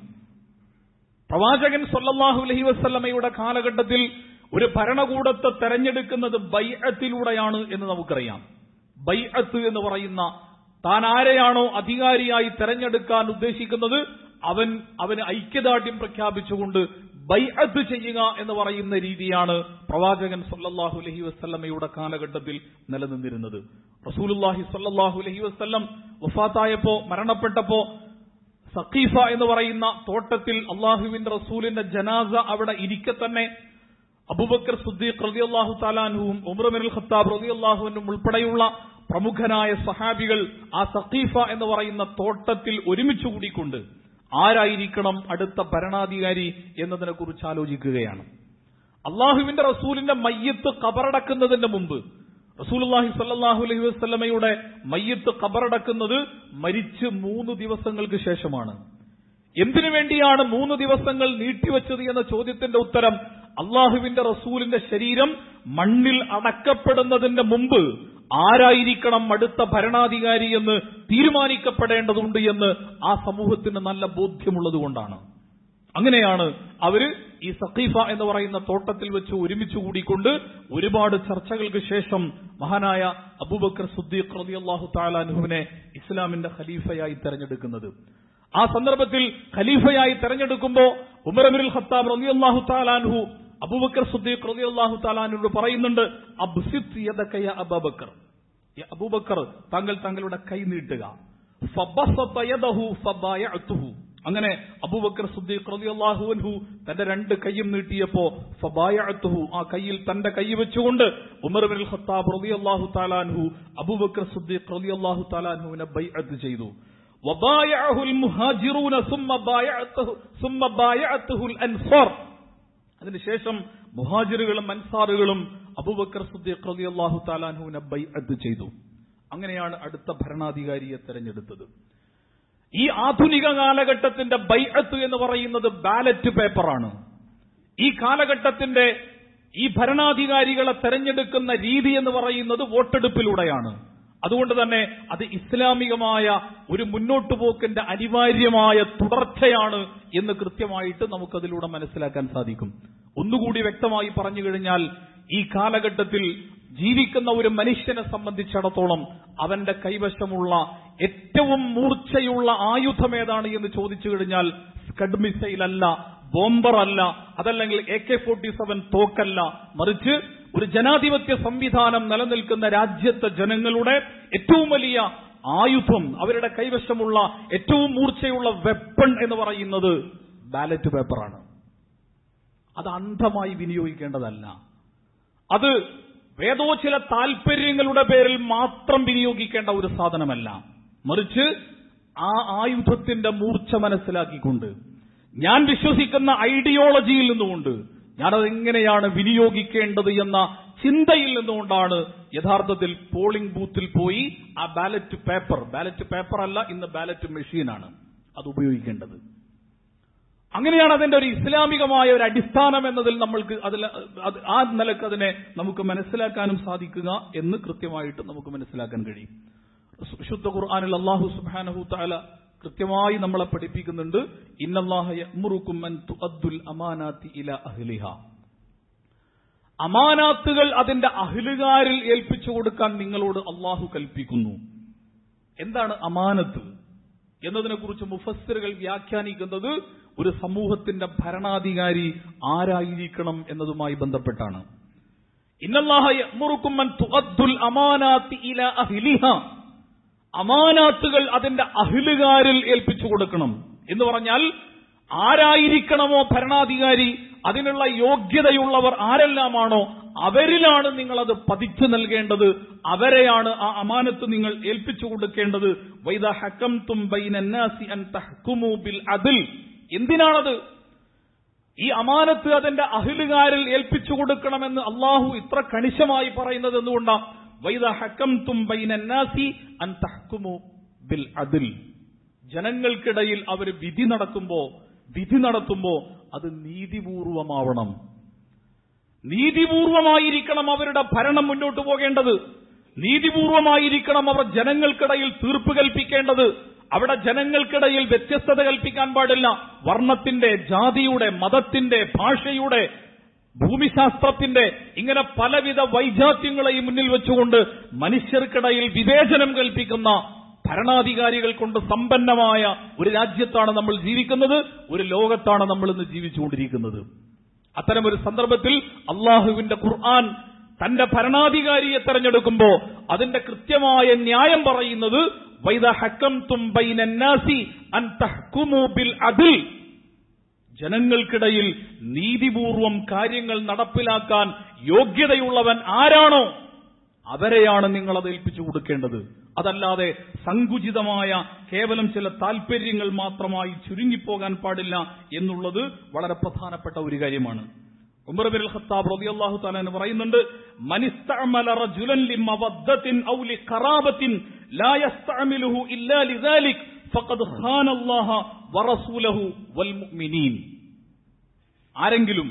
പ്രവാചകൻ സല്ലല്ലാഹു അലൈഹി വസല്ലമയുടെ കാലഘട്ടത്തിൽ ഒരു ഭരണകൂടത്തെ തെരഞ്ഞെടുക്കുന്നത് ബൈഅത്തിലൂടെയാണ് എന്ന് നമുക്കറിയാം ബൈഅത്ത് എന്ന് പറയുന്ന താൻ ആരെയാണോ അധികാരിയായി തെരഞ്ഞെടുക്കാൻ ഉദ്ദേശിക്കുന്നത് അവൻ അവന് ഐക്യദാർഢ്യം പ്രഖ്യാപിച്ചുകൊണ്ട് ബൈഅത്ത് ചെയ്യുക എന്ന് പറയുന്ന രീതിയാണ് പ്രവാചകൻ സല്ലല്ലാഹു അലൈഹി വസല്ലമയുടെ കാലഘട്ടത്തിൽ നിലനിന്നിരുന്നത് റസൂലുള്ളാഹി സല്ലല്ലാഹു അലൈഹി വസല്ലം വഫാത്തായപ്പോ മരണപ്പെട്ടപ്പോ സഖീഫ എന്ന് പറയുന്ന തോട്ടത്തിൽ അള്ളാഹുവിന്റെ റസൂലിന്റെ ജനാസ അവിടെ ഇരിക്കെ തന്നെ അബൂബക്കർ സുദ്ദീഖ് റളിയല്ലാഹു താലാൻഹുവും ഉമർ ബിൻ ഖത്താബ് റളിയല്ലാഹുവിനും ഉൾപ്പെടെയുള്ള പ്രമുഖനായ സഹാബികൾ ആ സഖീഫ എന്ന് പറയുന്ന തോട്ടത്തിൽ ഒരുമിച്ച് കൂടിക്കൊണ്ട് ആരായിരിക്കണം അടുത്ത ഭരണാധികാരി എന്നതിനെ കുറിച്ച് ആലോചിക്കുകയാണ് അള്ളാഹുവിന്റെ റസൂലിന്റെ മയ്യത്ത് കബറടക്കുന്നതിന് മുമ്പ് റസൂലുള്ളാഹി സ്വല്ലല്ലാഹു അലൈഹി വസല്ലമയുടെ മയ്യത്ത് കബറടക്കുന്നത് മരിച്ച് മൂന്ന് ദിവസങ്ങൾക്ക് ശേഷമാണ് എന്തിനു വേണ്ടിയാണ് മൂന്ന് ദിവസങ്ങൾ നീട്ടിവെച്ചത് എന്ന ചോദ്യത്തിന്റെ ഉത്തരം അള്ളാഹുവിന്റെ റസൂലിന്റെ ശരീരം മണ്ണിൽ അടക്കപ്പെടുന്നതിന്റെ മുമ്പ് ആരായിരിക്കണം അടുത്ത ഭരണാധികാരി എന്ന് തീരുമാനിക്കപ്പെടേണ്ടതുണ്ട് എന്ന് ആ സമൂഹത്തിന് നല്ല ബോധ്യമുള്ളതുകൊണ്ടാണ് അങ്ങനെയാണ് അവര് ഈ സഖീഫ എന്ന് പറയുന്ന തോട്ടത്തിൽ വെച്ച് ഒരുമിച്ച് കൂടിക്കൊണ്ട് ഒരുപാട് ചർച്ചകൾക്ക് ശേഷം മഹാനായ അബൂബക്കർ സുദ്ദീഖ് റളിയല്ലാഹു താലാൻഹുവിനെ ഇസ്ലാമിന്റെ ഖലീഫയായി തെരഞ്ഞെടുക്കുന്നത് ആ സന്ദർഭത്തിൽ ഖലീഫയായി തെരഞ്ഞെടുക്കുമ്പോ ഉമർ അബിനുൽ ഖത്താബ് റളിയല്ലാഹു താലാൻഹു അബൂബക്കർ സുദ്ദീഖ് റളിയല്ലാഹു താലാൻഹുനോട് പറയുന്നുണ്ട് അബ്സിത് യദക യാ അബൂബക്കർ യാ അബൂബക്കർ താങ്കൾ താങ്കളുടെ കൈ നീട്ടുക ഫബസത യദഹു ഫബായഅതുഹു അങ്ങനെ അബൂബക്കർ സുദ്ദീഖ് റളിയല്ലാഹു അൻഹു തന്റെ രണ്ട് കൈയും നീട്ടിയപ്പോ ഫബായഅതുഹു ആ കൈയിൽ തന്റെ കൈ വെച്ചുകൊണ്ട് ഉമർ ബിൻ ഖത്താബ് റളിയല്ലാഹു തആലാൻഹു അബൂബക്കർ സുദ്ദീഖ് റളിയല്ലാഹു തആലാൻഹുവിനെ ബൈഅത്ത് ചെയ്തു وبايعه المهاجرون ثم بايعته ثم بايعته الانصار അതിനുശേഷം മുഹാജിറുകളും അൻസാറുകളും അബൂബക്കർ സുദ്ദീഖ് റളിയല്ലാഹു തആലാൻഹുവിനെ ബൈഅത്ത് ചെയ്തു അങ്ങനെയാണ് അടുത്ത ഭരണാധികാരിയെ തെരഞ്ഞെടുത്തത് ഈ ആധുനിക കാലഘട്ടത്തിന്റെ ബൈഅത്ത് എന്ന് പറയുന്നത് ബാലറ്റ് പേപ്പറാണ് ഈ കാലഘട്ടത്തിന്റെ ഈ ഭരണാധികാരികളെ തെരഞ്ഞെടുക്കുന്ന രീതി എന്ന് പറയുന്നത് വോട്ടെടുപ്പിലൂടെയാണ് അതുകൊണ്ട് തന്നെ അത് ഇസ്ലാമികമായ ഒരു മുന്നോട്ടു പോക്കിന്റെ അനിവാര്യമായ തുടർച്ചയാണ് എന്ന് കൃത്യമായിട്ട് നമുക്കതിലൂടെ മനസ്സിലാക്കാൻ സാധിക്കും ഒന്നുകൂടി വ്യക്തമായി പറഞ്ഞു കഴിഞ്ഞാൽ ഈ കാലഘട്ടത്തിൽ ജീവിക്കുന്ന ഒരു മനുഷ്യനെ സംബന്ധിച്ചിടത്തോളം അവന്റെ കൈവശമുള്ള ഏറ്റവും മൂർച്ചയുള്ള ആയുധം ഏതാണ് എന്ന് ചോദിച്ചു കഴിഞ്ഞാൽ സ്കഡ് മിസൈൽ അല്ല ബോംബർ അല്ല അതല്ലെങ്കിൽ എ കെ ഫോർട്ടി സെവൻ തോക്കല്ല മറിച്ച് ഒരു ജനാധിപത്യ സംവിധാനം നിലനിൽക്കുന്ന രാജ്യത്തെ ജനങ്ങളുടെ ഏറ്റവും വലിയ ആയുധം അവരുടെ കൈവശമുള്ള ഏറ്റവും മൂർച്ചയുള്ള വെപ്പൺ എന്ന് പറയുന്നത് ബാലറ്റ് പേപ്പറാണ് അത് അന്ധമായി വിനിയോഗിക്കേണ്ടതല്ല അത് വേദോ ചില താൽപര്യങ്ങളുടെ പേരിൽ മാത്രം വിനിയോഗിക്കേണ്ട ഒരു സാധനമല്ല മറിച്ച് ആ ആയുധത്തിന്റെ മൂർച്ച മനസ്സിലാക്കിക്കൊണ്ട് ഞാൻ വിശ്വസിക്കുന്ന ഐഡിയോളജിയിൽ നിന്നുകൊണ്ട് ഞാനതെങ്ങനെയാണ് വിനിയോഗിക്കേണ്ടത് എന്ന ചിന്തയിൽ നിന്നുകൊണ്ടാണ് യഥാർത്ഥത്തിൽ പോളിംഗ് ബൂത്തിൽ പോയി ആ ബാലറ്റ് പേപ്പർ ബാലറ്റ് പേപ്പർ അല്ല ഇന്ന് ബാലറ്റ് മെഷീനാണ് അത് ഉപയോഗിക്കേണ്ടത് അങ്ങനെയാണ് അതിന്റെ ഒരു ഇസ്ലാമികമായ ഒരു അടിസ്ഥാനം എന്നതിൽ നമ്മൾക്ക് അതിൽ അത് ആ നിലക്ക് അതിനെ നമുക്ക് മനസ്സിലാക്കാനും സാധിക്കുക എന്ന് കൃത്യമായിട്ട് നമുക്ക് മനസ്സിലാക്കാൻ കഴിയും വിശുദ്ധ ഖുർആാനിൽ അള്ളാഹു സുബാനഹു താല കൃത്യമായി നമ്മളെ പഠിപ്പിക്കുന്നുണ്ട് ഇന്നല്ലാഹ യഅ്മുറുക്കും അൻ തുഅദ്ദുൽ അമാനാത്തി ഇല അഹ്ലിഹ അമാനാത്തുകൾ അതിന്റെ അഹ്ലുകാരിൽ ഏൽപ്പിച്ചു കൊടുക്കാൻ നിങ്ങളോട് അള്ളാഹു കൽപ്പിക്കുന്നു എന്താണ് അമാനത്ത് എന്നതിനെക്കുറിച്ച് മുഫസ്സിറുകൾ വ്യാഖ്യാനിക്കുന്നത് ഒരു സമൂഹത്തിന്റെ ഭരണാധികാരി ആരായിരിക്കണം എന്നതുമായി ബന്ധപ്പെട്ടാണ് ഇന്നല്ലാഹ യഅ്മുറുക്കും അൻ തുഅദ്ദുൽ അമാനാത്തി ഇല അഹ്ലിഹ അമാനാത്തുകൾ അതിന്റെ അഹിലുകാരിൽ ഏൽപ്പിച്ചു കൊടുക്കണം എന്ന് പറഞ്ഞാൽ ആരായിരിക്കണമോ ഭരണാധികാരി അതിനുള്ള യോഗ്യതയുള്ളവർ ആരെല്ലാമാണോ അവരിലാണ് നിങ്ങൾ അത് പതിച്ചു നൽകേണ്ടത് അവരെയാണ് ആ അമാനത്ത് നിങ്ങൾ ഏൽപ്പിച്ചു കൊടുക്കേണ്ടത് വൈദ ഹക്കം തും ബിൽ അതിൽ എന്തിനാണത് ഈ അമാനത്ത് അതിന്റെ അഹിലുകാരിൽ ഏൽപ്പിച്ചു കൊടുക്കണമെന്ന് അള്ളാഹു ഇത്ര കണിശമായി പറയുന്നത് എന്തുകൊണ്ടാണ് വൈദ ഹക്കം തും ബൈനന്നാസി അൻ തഹ്കുമു ബിൽ അതിൽ ജനങ്ങൾക്കിടയിൽ അവർ വിധി നടക്കുമ്പോ വിധി നടത്തുമ്പോ അത് നീതിപൂർവമാവണം നീതിപൂർവമായിരിക്കണം അവരുടെ ഭരണം മുന്നോട്ട് പോകേണ്ടത് നീതിപൂർവമായിരിക്കണം അവർ ജനങ്ങൾക്കിടയിൽ തീർപ്പ് കൽപ്പിക്കേണ്ടത് അവിടെ ജനങ്ങൾക്കിടയിൽ വ്യത്യസ്തത കൽപ്പിക്കാൻ പാടില്ല വർണ്ണത്തിന്റെ ജാതിയുടെ മതത്തിന്റെ ഭാഷയുടെ ഭൂമിശാസ്ത്രത്തിന്റെ ഇങ്ങനെ പലവിധ വൈജാത്യങ്ങളെയും മുന്നിൽ വെച്ചുകൊണ്ട് മനുഷ്യർക്കിടയിൽ വിവേചനം കൽപ്പിക്കുന്ന ഭരണാധികാരികൾ കൊണ്ട് സമ്പന്നമായ ഒരു രാജ്യത്താണ് നമ്മൾ ജീവിക്കുന്നത് ഒരു ലോകത്താണ് നമ്മൾ ഇന്ന് ജീവിച്ചുകൊണ്ടിരിക്കുന്നത് അത്തരമൊരു സന്ദർഭത്തിൽ അള്ളാഹുവിന്റെ ഖുർആൻ തന്റെ ഭരണാധികാരിയെ തെരഞ്ഞെടുക്കുമ്പോ അതിന്റെ കൃത്യമായ ന്യായം പറയുന്നത് വൈദ ഹക്കംതും ബൈനന്നാസി അൻ തഹ്കുമു ബിൽ അദിൽ ജനങ്ങൾക്കിടയിൽ നീതിപൂർവം കാര്യങ്ങൾ നടപ്പിലാക്കാൻ യോഗ്യതയുള്ളവൻ ആരാണോ അവരെയാണ് നിങ്ങൾ അത് ഏൽപ്പിച്ചു കൊടുക്കേണ്ടത് അതല്ലാതെ സങ്കുചിതമായ കേവലം ചില താൽപര്യങ്ങൾ മാത്രമായി ചുരുങ്ങിപ്പോകാൻ പാടില്ല എന്നുള്ളത് വളരെ പ്രധാനപ്പെട്ട ഒരു കാര്യമാണ് ഉമർ ബിൻ ഖത്താബ് റളിയല്ലാഹു തആല എന്ന് പറയുന്നുണ്ട് മനിസ്തഅമല റജുലൻ ലിമവദ്ദത്തിൻ ഔ ലിഖറാബത്തിൻ ലാ യസ്തഅമിലുഹു ഇല്ലാ ലിദാലിക് ഫഖദ് ഖാനല്ലാഹ വറസൂലഹു വൽ മുഅ്മിനീൻ ആരെങ്കിലും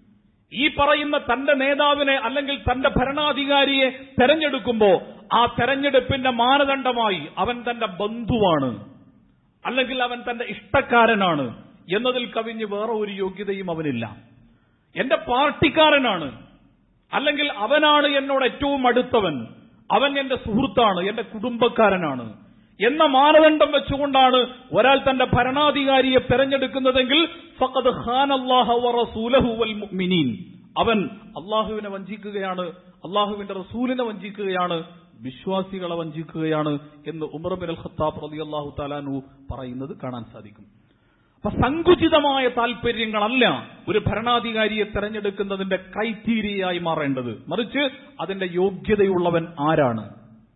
ഈ പറയുന്ന തന്റെ നേതാവിനെ അല്ലെങ്കിൽ തന്റെ ഭരണാധികാരിയെ തെരഞ്ഞെടുക്കുമ്പോ ആ തെരഞ്ഞെടുപ്പിന്റെ മാനദണ്ഡമായി അവൻ തന്റെ ബന്ധുവാണ് അല്ലെങ്കിൽ അവൻ തന്റെ ഇഷ്ടക്കാരനാണ് എന്നതിൽ കവിഞ്ഞ് വേറെ ഒരു യോഗ്യതയും അവനില്ല എന്റെ പാർട്ടിക്കാരനാണ് അല്ലെങ്കിൽ അവനാണ് എന്നോട് ഏറ്റവും അടുത്തവൻ അവൻ എന്റെ സുഹൃത്താണ് എന്റെ കുടുംബക്കാരനാണ് എന്ന മാനദണ്ഡം വെച്ചുകൊണ്ടാണ് ഒരാൾ തന്റെ ഭരണാധികാരിയെ തെരഞ്ഞെടുക്കുന്നതെങ്കിൽ ഫഖദ് ഖാനല്ലാഹ വറസൂലഹു വൽ മുഅ്മിനീൻ അവൻ അള്ളാഹുവിനെ വഞ്ചിക്കുകയാണ് അള്ളാഹുവിന്റെ റസൂലിനെ വഞ്ചിക്കുകയാണ് വിശ്വാസികളെ വഞ്ചിക്കുകയാണ് എന്ന് ഉമർ ബിൻ അൽ ഖത്താബ് റളിയല്ലാഹു തആലാനു പറയുന്നത് കാണാൻ സാധിക്കും അപ്പൊ സങ്കുചിതമായ താല്പര്യങ്ങളല്ല ഒരു ഭരണാധികാരിയെ തെരഞ്ഞെടുക്കുന്നതിന്റെ ക്രൈറ്റീരിയയായി മാറേണ്ടത് മറിച്ച് അതിന്റെ യോഗ്യതയുള്ളവൻ ആരാണ്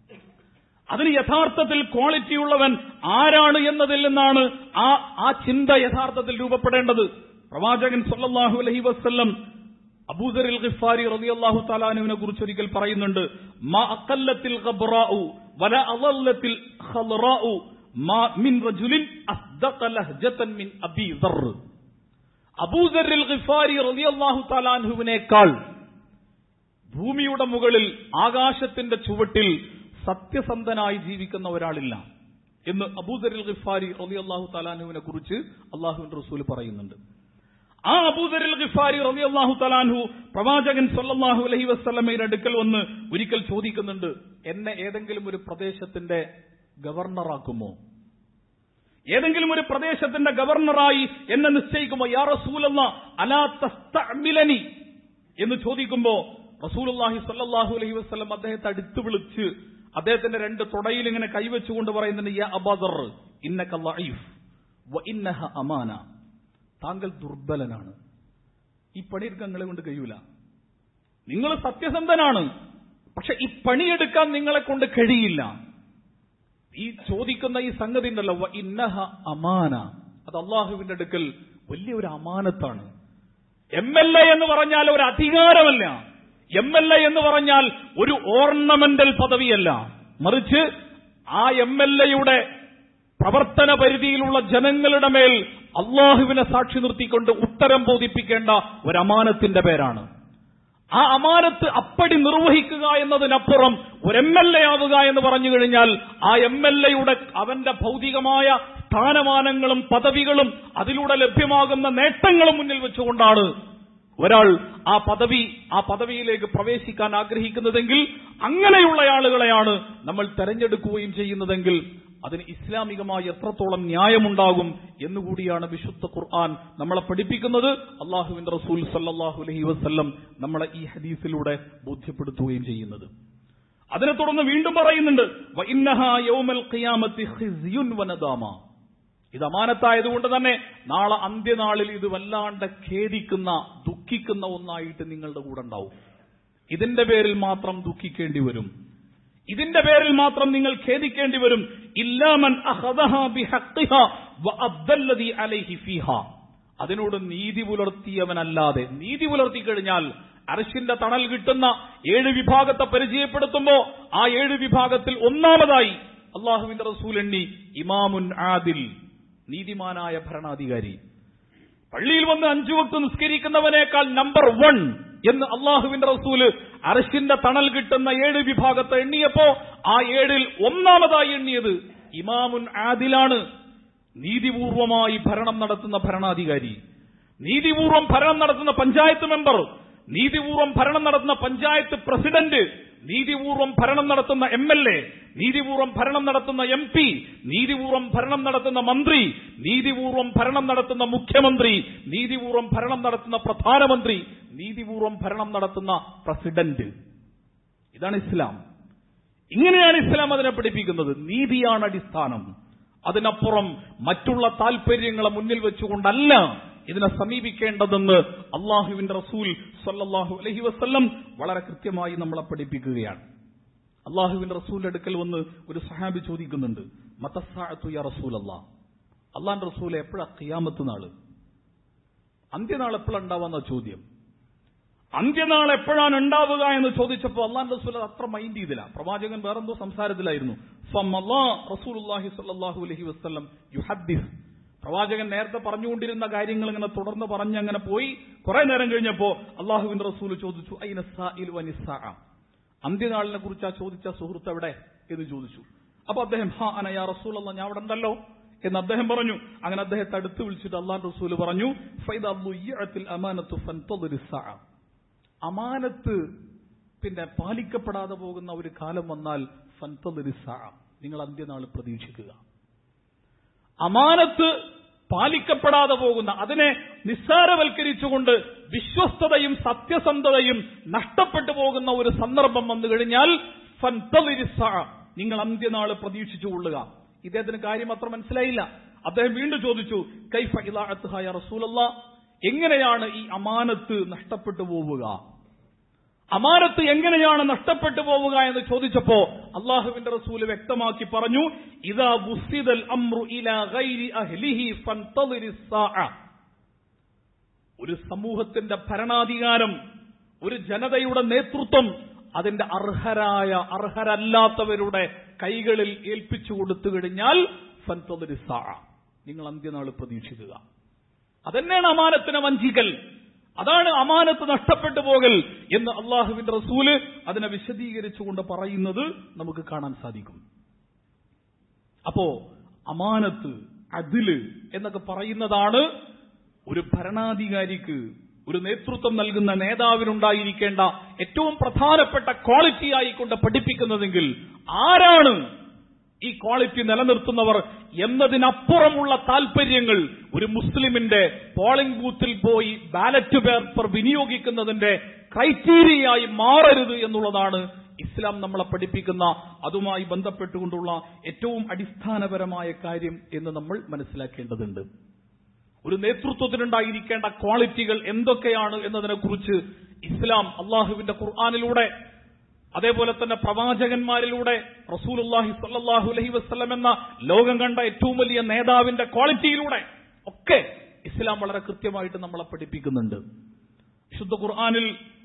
അതിന് യഥാർത്ഥത്തിൽ ക്വാളിറ്റി ഉള്ളവൻ ആരാണ് എന്നതിൽ നിന്നാണ് ആ ആ ചിന്ത യഥാർത്ഥത്തിൽ രൂപപ്പെടേണ്ടത് പ്രവാചകൻ സല്ലല്ലാഹു അലൈഹി വസല്ലം അബൂദറിൽ ഖിഫാരി റളിയല്ലാഹു തആലാനുവിനെ കുറിച്ച് ഒരിക്കൽ പറയുന്നുണ്ട് മാ അഖല്ലത്തിൽ ഖബ്റാഉ വല അളല്ലത്തിൽ ഖൽറാഉ മാ മിൻ റജുലിൻ അസ്ദഖ ലഹ്ജതൻ മിൻ അബീ ദർ അബൂദറിൽ ഖിഫാരി റളിയല്ലാഹു തആലാനുവിനേക്കാൾ ഭൂമിയുടെ മുകളിൽ ആകാശത്തിന്റെ ചുവട്ടിൽ സത്യസന്ധനായി ജീവിക്കുന്ന ഒരാളില്ല എന്ന് അബൂദറിൽ ഖിഫാരി റളിയല്ലാഹു തആലാനുവിനെ കുറിച്ച് അള്ളാഹുവിന്റെ റസൂൽ പറയുന്നുണ്ട് ആ അബൂദറിൽ ഖിഫാരി റളിയല്ലാഹു തആലാൻഹു പ്രവാചകൻ സല്ലല്ലാഹു അലൈഹി വസല്ലമയുടെ അടുക്കൽ വന്ന് ഒരിക്കൽ ചോദിക്കുന്നുണ്ട് എന്നെ ഏതെങ്കിലും ഒരു പ്രദേശത്തിന്റെ ഗവർണറാക്കുമോ ഏതെങ്കിലും ഒരു പ്രദേശത്തിന്റെ ഗവർണറായി എന്നെ നിശ്ചയിക്കുമോ യാ റസൂലല്ലാ അലാ തസ്തഅമിലനി എന്ന് ചോദിക്കുമ്പോ റസൂലുള്ളാഹി സ്വല്ലല്ലാഹു അലൈഹി വസല്ലം അദ്ദേഹത്തെ അടുത്ത് വിളിച്ച് അദ്ദേഹത്തിന്റെ രണ്ട് തുടയിൽ ഇങ്ങനെ കൈവച്ചുകൊണ്ട് പറയുന്നുണ്ട് യാ അബദർ ഇന്നക ലഈഫ് വ ഇന്നഹ അമാന താങ്കൾ ദുർബലനാണ് ഈ പണിയെടുക്കാൻ നിങ്ങളെ കൊണ്ട് കഴിയൂല നിങ്ങൾ സത്യസന്ധനാണ് പക്ഷെ ഈ പണിയെടുക്കാൻ നിങ്ങളെ കൊണ്ട് കഴിയില്ല ഈ ചോദിക്കുന്ന ഈ സംഗതി ഉണ്ടല്ലോ വ ഇന്നഹ അമാന അത് അള്ളാഹുവിന്റെ അടുക്കൽ വലിയൊരു അമാനത്താണ് എം എൽ എ എന്ന് പറഞ്ഞാൽ ഒരു അധികാരമല്ല എം എൽ എ എന്ന് പറഞ്ഞാൽ ഒരു ഓർണമെന്റൽ പദവിയല്ല മറിച്ച് ആ എം എൽ എയുടെ പ്രവർത്തന പരിധിയിലുള്ള ജനങ്ങളുടെ മേൽ അള്ളാഹുവിനെ സാക്ഷി നിർത്തിക്കൊണ്ട് ഉത്തരം ബോധിപ്പിക്കേണ്ട ഒരു അമാനത്തിന്റെ പേരാണ് ആ അമാനത്ത് അപ്പടി നിർവഹിക്കുക എന്നതിനപ്പുറം ഒരു എം എൽ എ ആവുക എന്ന് പറഞ്ഞു കഴിഞ്ഞാൽ ആ എം എൽ എയുടെ അവന്റെ ഭൗതികമായ സ്ഥാനമാനങ്ങളും പദവികളും അതിലൂടെ ലഭ്യമാകുന്ന നേട്ടങ്ങളും മുന്നിൽ വെച്ചുകൊണ്ടാണ് ഒരാൾ ആ പദവി ആ പദവിയിലേക്ക് പ്രവേശിക്കാൻ ആഗ്രഹിക്കുന്നതെങ്കിൽ അങ്ങനെയുള്ള ആളുകളെയാണ് നമ്മൾ തെരഞ്ഞെടുക്കുകയും ചെയ്യുന്നതെങ്കിൽ അതിന് ഇസ്ലാമികമായി എത്രത്തോളം ന്യായമുണ്ടാകും എന്നുകൂടിയാണ് വിശുദ്ധ ഖുർആൻ നമ്മളെ പഠിപ്പിക്കുന്നത് അള്ളാഹുവിന്റെ റസൂൽ സല്ലാഹു അലഹി വസ്ല്ലം നമ്മളെ ഈ ഹദീസിലൂടെ ബോധ്യപ്പെടുത്തുകയും ചെയ്യുന്നത് അതിനെ തുടർന്ന് വീണ്ടും പറയുന്നുണ്ട് വഇന്നഹ യൗമൽ ഖിയാമത്തി ഖിസ്യുൻ വനദാമ ഇത് അമാനത്തായതുകൊണ്ട് തന്നെ നാളെ അന്ത്യനാളിൽ ഇത് വല്ലാണ്ട് ഖേദിക്കുന്ന ദുഃഖിക്കുന്ന ഒന്നായിട്ട് നിങ്ങളുടെ കൂടെ ഉണ്ടാവും ഇതിന്റെ പേരിൽ മാത്രം ദുഃഖിക്കേണ്ടി വരും ഇതിന്റെ പേരിൽ മാത്രം നിങ്ങൾ ഖേദിക്കേണ്ടി വരും ഇല്ലാമൻ അഖദഹ ബിഹഖിഹ വഅദ്ദല്ലദി അലൈഹി ഫീഹ അതിനോട് നീതി പുലർത്തിയവനല്ലാതെ നീതി പുലർത്തി കഴിഞ്ഞാൽ അർഷിന്റെ തണൽ കിട്ടുന്ന ഏഴ് വിഭാഗത്തെ പരിചയപ്പെടുത്തുമ്പോ ആ ഏഴ് വിഭാഗത്തിൽ ഒന്നാമതായി അള്ളാഹുവിന്റെ റസൂൽ എണ്ണി ഇമാമുൻ ആദിൽ നീതിമാനായ ഭരണാധികാരി പള്ളിയിൽ വന്ന് അഞ്ചു വക്ത് നിസ്കരിക്കുന്നവനേക്കാൾ നമ്പർ വൺ എന്ന് അള്ളാഹുവിന്റെ റസൂല് അർഷിന്റെ തണൽ കിട്ടുന്ന ഏഴ് വിഭാഗത്തെ എണ്ണിയപ്പോ ആ ഏഴിൽ ഒന്നാമതായി എണ്ണിയത് ഇമാമുൻ ആദിലാണ് നീതിപൂർവമായി ഭരണം നടത്തുന്ന ഭരണാധികാരി നീതിപൂർവം ഭരണം നടത്തുന്ന പഞ്ചായത്ത് മെമ്പർ നീതിപൂർവം ഭരണം നടത്തുന്ന പഞ്ചായത്ത് പ്രസിഡന്റ് നീതിപൂർവം ഭരണം നടത്തുന്ന എം എൽ എ നീതിപൂർവം ഭരണം നടത്തുന്ന എം പി നീതിപൂർവം ഭരണം നടത്തുന്ന മന്ത്രി നീതിപൂർവം ഭരണം നടത്തുന്ന മുഖ്യമന്ത്രി നീതിപൂർവം ഭരണം നടത്തുന്ന പ്രധാനമന്ത്രി നീതിപൂർവം ഭരണം നടത്തുന്ന പ്രസിഡന്റ് ഇതാണ് ഇസ്ലാം ഇങ്ങനെയാണ് ഇസ്ലാം അതിനെ പഠിപ്പിക്കുന്നത് നീതിയാണ് അടിസ്ഥാനം അതിനപ്പുറം മറ്റുള്ള താല്പര്യങ്ങളെ മുന്നിൽ വെച്ചുകൊണ്ടല്ല ഇതിനെ സമീപിക്കേണ്ടതെന്ന് അള്ളാഹുവിന്റെ റസൂൽ സല്ലല്ലാഹു അലൈഹി വസല്ലം വളരെ കൃത്യമായി നമ്മളെ പഠിപ്പിക്കുകയാണ് അള്ളാഹുവിന്റെ റസൂലിന്റെ അടുക്കൽ വന്ന് ഒരു സഹാബി ചോദിക്കുന്നുണ്ട് മതസാഅത്തു യാ റസൂൽ അള്ളാഹ് അള്ളാന്റെ റസൂൽ എപ്പോഴാ ഖിയാമത്ത് നാള് അന്ത്യനാൾ എപ്പോഴാണ് ഉണ്ടാവുന്ന ചോദ്യം അന്ത്യനാൾ എപ്പോഴാണ് ഉണ്ടാവുക എന്ന് ചോദിച്ചപ്പോൾ അള്ളാൻ റസൂൽ അത് അത്ര മൈൻഡ് ചെയ്തില്ല പ്രവാചകൻ വേറെന്തോ സംസാരത്തിലായിരുന്നു റസൂലുള്ളാഹി സ്വല്ലല്ലാഹു അലൈഹി വസല്ലം യുഹദ്ദിസ് പ്രവാചകൻ നേരത്തെ പറഞ്ഞുകൊണ്ടിരുന്ന കാര്യങ്ങൾ ഇങ്ങനെ തുടർന്ന് പറഞ്ഞ് അങ്ങനെ പോയി കുറെ നേരം കഴിഞ്ഞപ്പോ അള്ളാഹുവിന്റെ റസൂൽ ചോദിച്ചു അയിന സാഇൽ വനിസ്സാ അന്ത്യനാളിനെ കുറിച്ച് ആ ചോദിച്ച സുഹൃത്ത് എവിടെ എന്ന് ചോദിച്ചു അപ്പൊ അദ്ദേഹം ഹാ അന യാ റസൂൽ ഞാൻ അവിടെ ഉണ്ടല്ലോ എന്ന് അദ്ദേഹം പറഞ്ഞു അങ്ങനെ അദ്ദേഹത്തെ അടുത്ത് വിളിച്ചിട്ട് അള്ളാഹ് റസൂൽ പറഞ്ഞു ഫൈദ ളുയ്യഅത്തിൽ അമാനത്തു ഫൻതദിരി സ്സാഅ അമാനത്ത് പിന്നെ പാലിക്കപ്പെടാതെ പോകുന്ന ഒരു കാലം വന്നാൽ ഫൻതദിരി സ്സാഅ നിങ്ങൾ അന്ത്യനാൾ പ്രതീക്ഷിക്കുക അമാനത്ത് പാലിക്കപ്പെടാതെ പോകുന്ന അതിനെ നിസ്സാരവൽക്കരിച്ചുകൊണ്ട് വിശ്വസ്തതയും സത്യസന്ധതയും നഷ്ടപ്പെട്ടു പോകുന്ന ഒരു സന്ദർഭം വന്നു കഴിഞ്ഞാൽ ഫൻതദിരി സ്സാഅ നിങ്ങൾ അന്ത്യനാൾ പ്രതീക്ഷിച്ചുകൊള്ളുക ഇദ്ദേഹത്തിന് കാര്യം അത്ര മനസ്സിലായില്ല അദ്ദേഹം വീണ്ടും ചോദിച്ചു കൈഫ ഇലാഅത്തുഹായ റസൂലല്ല എങ്ങനെയാണ് ഈ അമാനത്ത് നഷ്ടപ്പെട്ടു പോവുക അമാനത്ത് എങ്ങനെയാണ് നഷ്ടപ്പെട്ടു പോവുക എന്ന് ചോദിച്ചപ്പോ അള്ളാഹുവിന്റെ റസൂല് വ്യക്തമാക്കി പറഞ്ഞു ഇതാ ബുസിദൽ അമ്രു ഇലാ ഗൈരി അഹ്ലിഹി ഫൻതദിരി സ്സാഅ ഒരു സമൂഹത്തിന്റെ ഭരണാധികാരം ഒരു ജനതയുടെ നേതൃത്വം അതിന്റെ അർഹരായ അർഹരല്ലാത്തവരുടെ കൈകളിൽ ഏൽപ്പിച്ചു കൊടുത്തു കഴിഞ്ഞാൽ ഫൻതദിരി സ്സാഅ നിങ്ങൾ അന്ത്യനാൾ പ്രതീക്ഷിക്കുക അതന്നെയാണ് അമാനത്തിനെ വഞ്ചിക്കൽ അതാണ് അമാനത്ത് നഷ്ടപ്പെട്ടു പോകൽ എന്ന് അള്ളാഹുവിന്റെ റസൂല് അതിനെ വിശദീകരിച്ചുകൊണ്ട് പറയുന്നത് നമുക്ക് കാണാൻ സാധിക്കും അപ്പോ അമാനത്ത് അതില് എന്നൊക്കെ പറയുന്നതാണ് ഒരു ഭരണാധികാരിക്ക് ഒരു നേതൃത്വം നൽകുന്ന നേതാവിനുണ്ടായിരിക്കേണ്ട ഏറ്റവും പ്രധാനപ്പെട്ട ക്വാളിറ്റി ആയിക്കൊണ്ട് പഠിപ്പിക്കുന്നതെങ്കിൽ ആരാണ് ഈ ക്വാളിറ്റി നിലനിർത്തുന്നവർ എന്നതിനപ്പുറമുള്ള താല്പര്യങ്ങൾ ഒരു മുസ്ലിമിന്റെ പോളിംഗ് ബൂത്തിൽ പോയി ബാലറ്റ് പേപ്പർ വിനിയോഗിക്കുന്നതിന്റെ ക്രൈറ്റീരിയയായി മാറരുത് എന്നുള്ളതാണ് ഇസ്ലാം നമ്മളെ പഠിപ്പിക്കുന്ന അതുമായി ബന്ധപ്പെട്ടുകൊണ്ടുള്ള ഏറ്റവും അടിസ്ഥാനപരമായ കാര്യം എന്ന് നമ്മൾ മനസ്സിലാക്കേണ്ടതുണ്ട് ഒരു നേതൃത്വത്തിനുണ്ടായിരിക്കേണ്ട ക്വാളിറ്റികൾ എന്തൊക്കെയാണ് എന്നതിനെക്കുറിച്ച് ഇസ്ലാം അള്ളാഹുവിന്റെ ഖുർആാനിലൂടെ അതേപോലെ തന്നെ പ്രവാചകന്മാരിലൂടെ റസൂലുല്ലാഹി സല്ലാഹു അലഹി വസ്ലം എന്ന ലോകം കണ്ട ഏറ്റവും വലിയ നേതാവിന്റെ ക്വാളിറ്റിയിലൂടെ ഒക്കെ ഇസ്ലാം വളരെ കൃത്യമായിട്ട് നമ്മളെ പഠിപ്പിക്കുന്നുണ്ട് വിശുദ്ധ ഖുർആാനിൽ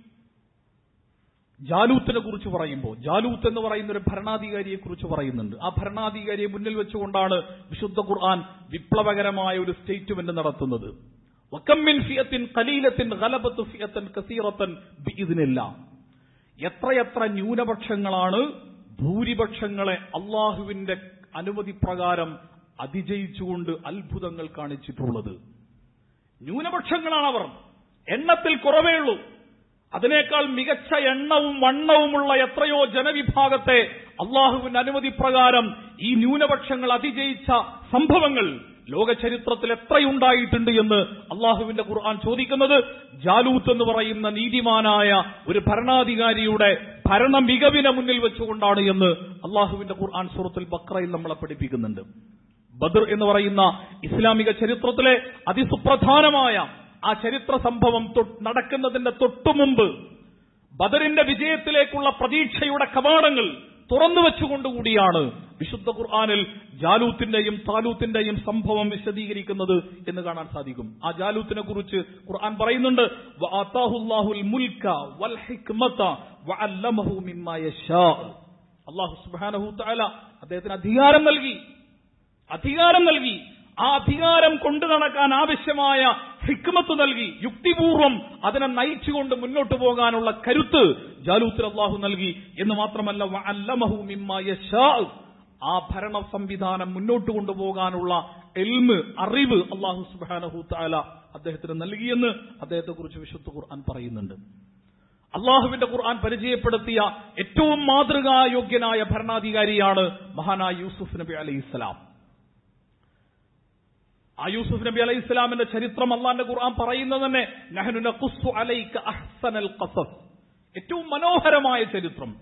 ജാലൂത്തിനെ കുറിച്ച് പറയുമ്പോൾ ജാലൂത്ത് എന്ന് പറയുന്ന ഒരു ഭരണാധികാരിയെ കുറിച്ച് പറയുന്നുണ്ട് ആ ഭരണാധികാരിയെ മുന്നിൽ വെച്ചുകൊണ്ടാണ് വിശുദ്ധ ഖുർആൻ വിപ്ലവകരമായ ഒരു സ്റ്റേറ്റ്മെന്റ് നടത്തുന്നത് വക്കമ്മിൻ ഫിയത്തിൻ കലീലത്തിൻ ഗലബത്ത് ഫിയത്തൻ കസീറത്തൻ ഇതിനില്ല എത്രയെത്ര ന്യൂനപക്ഷങ്ങളാണ് ഭൂരിപക്ഷങ്ങളെ അള്ളാഹുവിന്റെ അനുമതി പ്രകാരം അതിജയിച്ചുകൊണ്ട് അത്ഭുതങ്ങൾ കാണിച്ചിട്ടുള്ളത് ന്യൂനപക്ഷങ്ങളാണ് അവർ എണ്ണത്തിൽ കുറവേ ഉള്ളൂ അതിനേക്കാൾ മികച്ച എണ്ണവും വണ്ണവുമുള്ള എത്രയോ ജനവിഭാഗത്തെ അള്ളാഹുവിന്റെ അനുമതി പ്രകാരം ഈ ന്യൂനപക്ഷങ്ങൾ അതിജയിച്ച സംഭവങ്ങൾ ലോക ചരിത്രത്തിൽ എത്രയുണ്ടായിട്ടുണ്ട് എന്ന് അള്ളാഹുവിന്റെ ഖുർആൻ ചോദിക്കുന്നത് ജാലൂത്ത് എന്ന് പറയുന്ന നീതിമാനായ ഒരു ഭരണാധികാരിയുടെ ഭരണ മികവിനെ മുന്നിൽ വെച്ചുകൊണ്ടാണ് എന്ന് അള്ളാഹുവിന്റെ ഖുർആൻ സൂറത്തുൽ ബക്രയിൽ നമ്മളെ പഠിപ്പിക്കുന്നുണ്ട് ബദർ എന്ന് പറയുന്ന ഇസ്ലാമിക ചരിത്രത്തിലെ അതിസുപ്രധാനമായ ആ ചരിത്ര സംഭവം നടക്കുന്നതിന്റെ തൊട്ടുമുമ്പ് ബദറിന്റെ വിജയത്തിലേക്കുള്ള പ്രതീക്ഷയുടെ കവാടങ്ങൾ തുറന്നു വെച്ചുകൊണ്ടുകൂടിയാണ് വിശുദ്ധ ഖുർആാനിൽ ജാലൂത്തിന്റെയും താലൂത്തിന്റെയും സംഭവം വിശദീകരിക്കുന്നത് എന്ന് കാണാൻ സാധിക്കും ആ ജാലൂത്തിനെ കുറിച്ച് ഖുർആൻ പറയുന്നുണ്ട് അള്ളാഹു സുബാനഹു താല അദ്ദേഹത്തിന് അധികാരം നൽകി അധികാരം നൽകി ആ അധികാരം കൊണ്ടു നടക്കാൻ ആവശ്യമായ ഹിക്മത്ത് നൽകി യുക്തിപൂർവം അതിനെ നയിച്ചുകൊണ്ട് മുന്നോട്ട് പോകാനുള്ള കരുത്ത് ജാലൂത്തിൽ അള്ളാഹു നൽകി എന്ന് മാത്രമല്ല അല്ലമഹു ആ ഭരണ സംവിധാനം മുന്നോട്ട് കൊണ്ടുപോകാനുള്ള എൽമ് അറിവ് അള്ളാഹു സുബാനഹു താല അദ്ദേഹത്തിന് നൽകിയെന്ന് അദ്ദേഹത്തെ കുറിച്ച് വിശുദ്ധ ഖുർആൻ പറയുന്നുണ്ട് അള്ളാഹുവിന്റെ ഖുർആൻ പരിചയപ്പെടുത്തിയ ഏറ്റവും മാതൃകായോഗ്യനായ ഭരണാധികാരിയാണ് മഹാനായ യൂസുഫ് നബി അലൈഹി ഇസ്ലാം ആ യൂസുഫ് നബി അലൈഹി ഇസ്ലാമിന്റെ ചരിത്രം അള്ളാന്റെ ഖുർആൻ പറയുന്നത് തന്നെ നഹ്നു നഖുസ്സു അലൈക അഹ്സനൽ ഖസസ് ഏറ്റവും മനോഹരമായ ചരിത്രം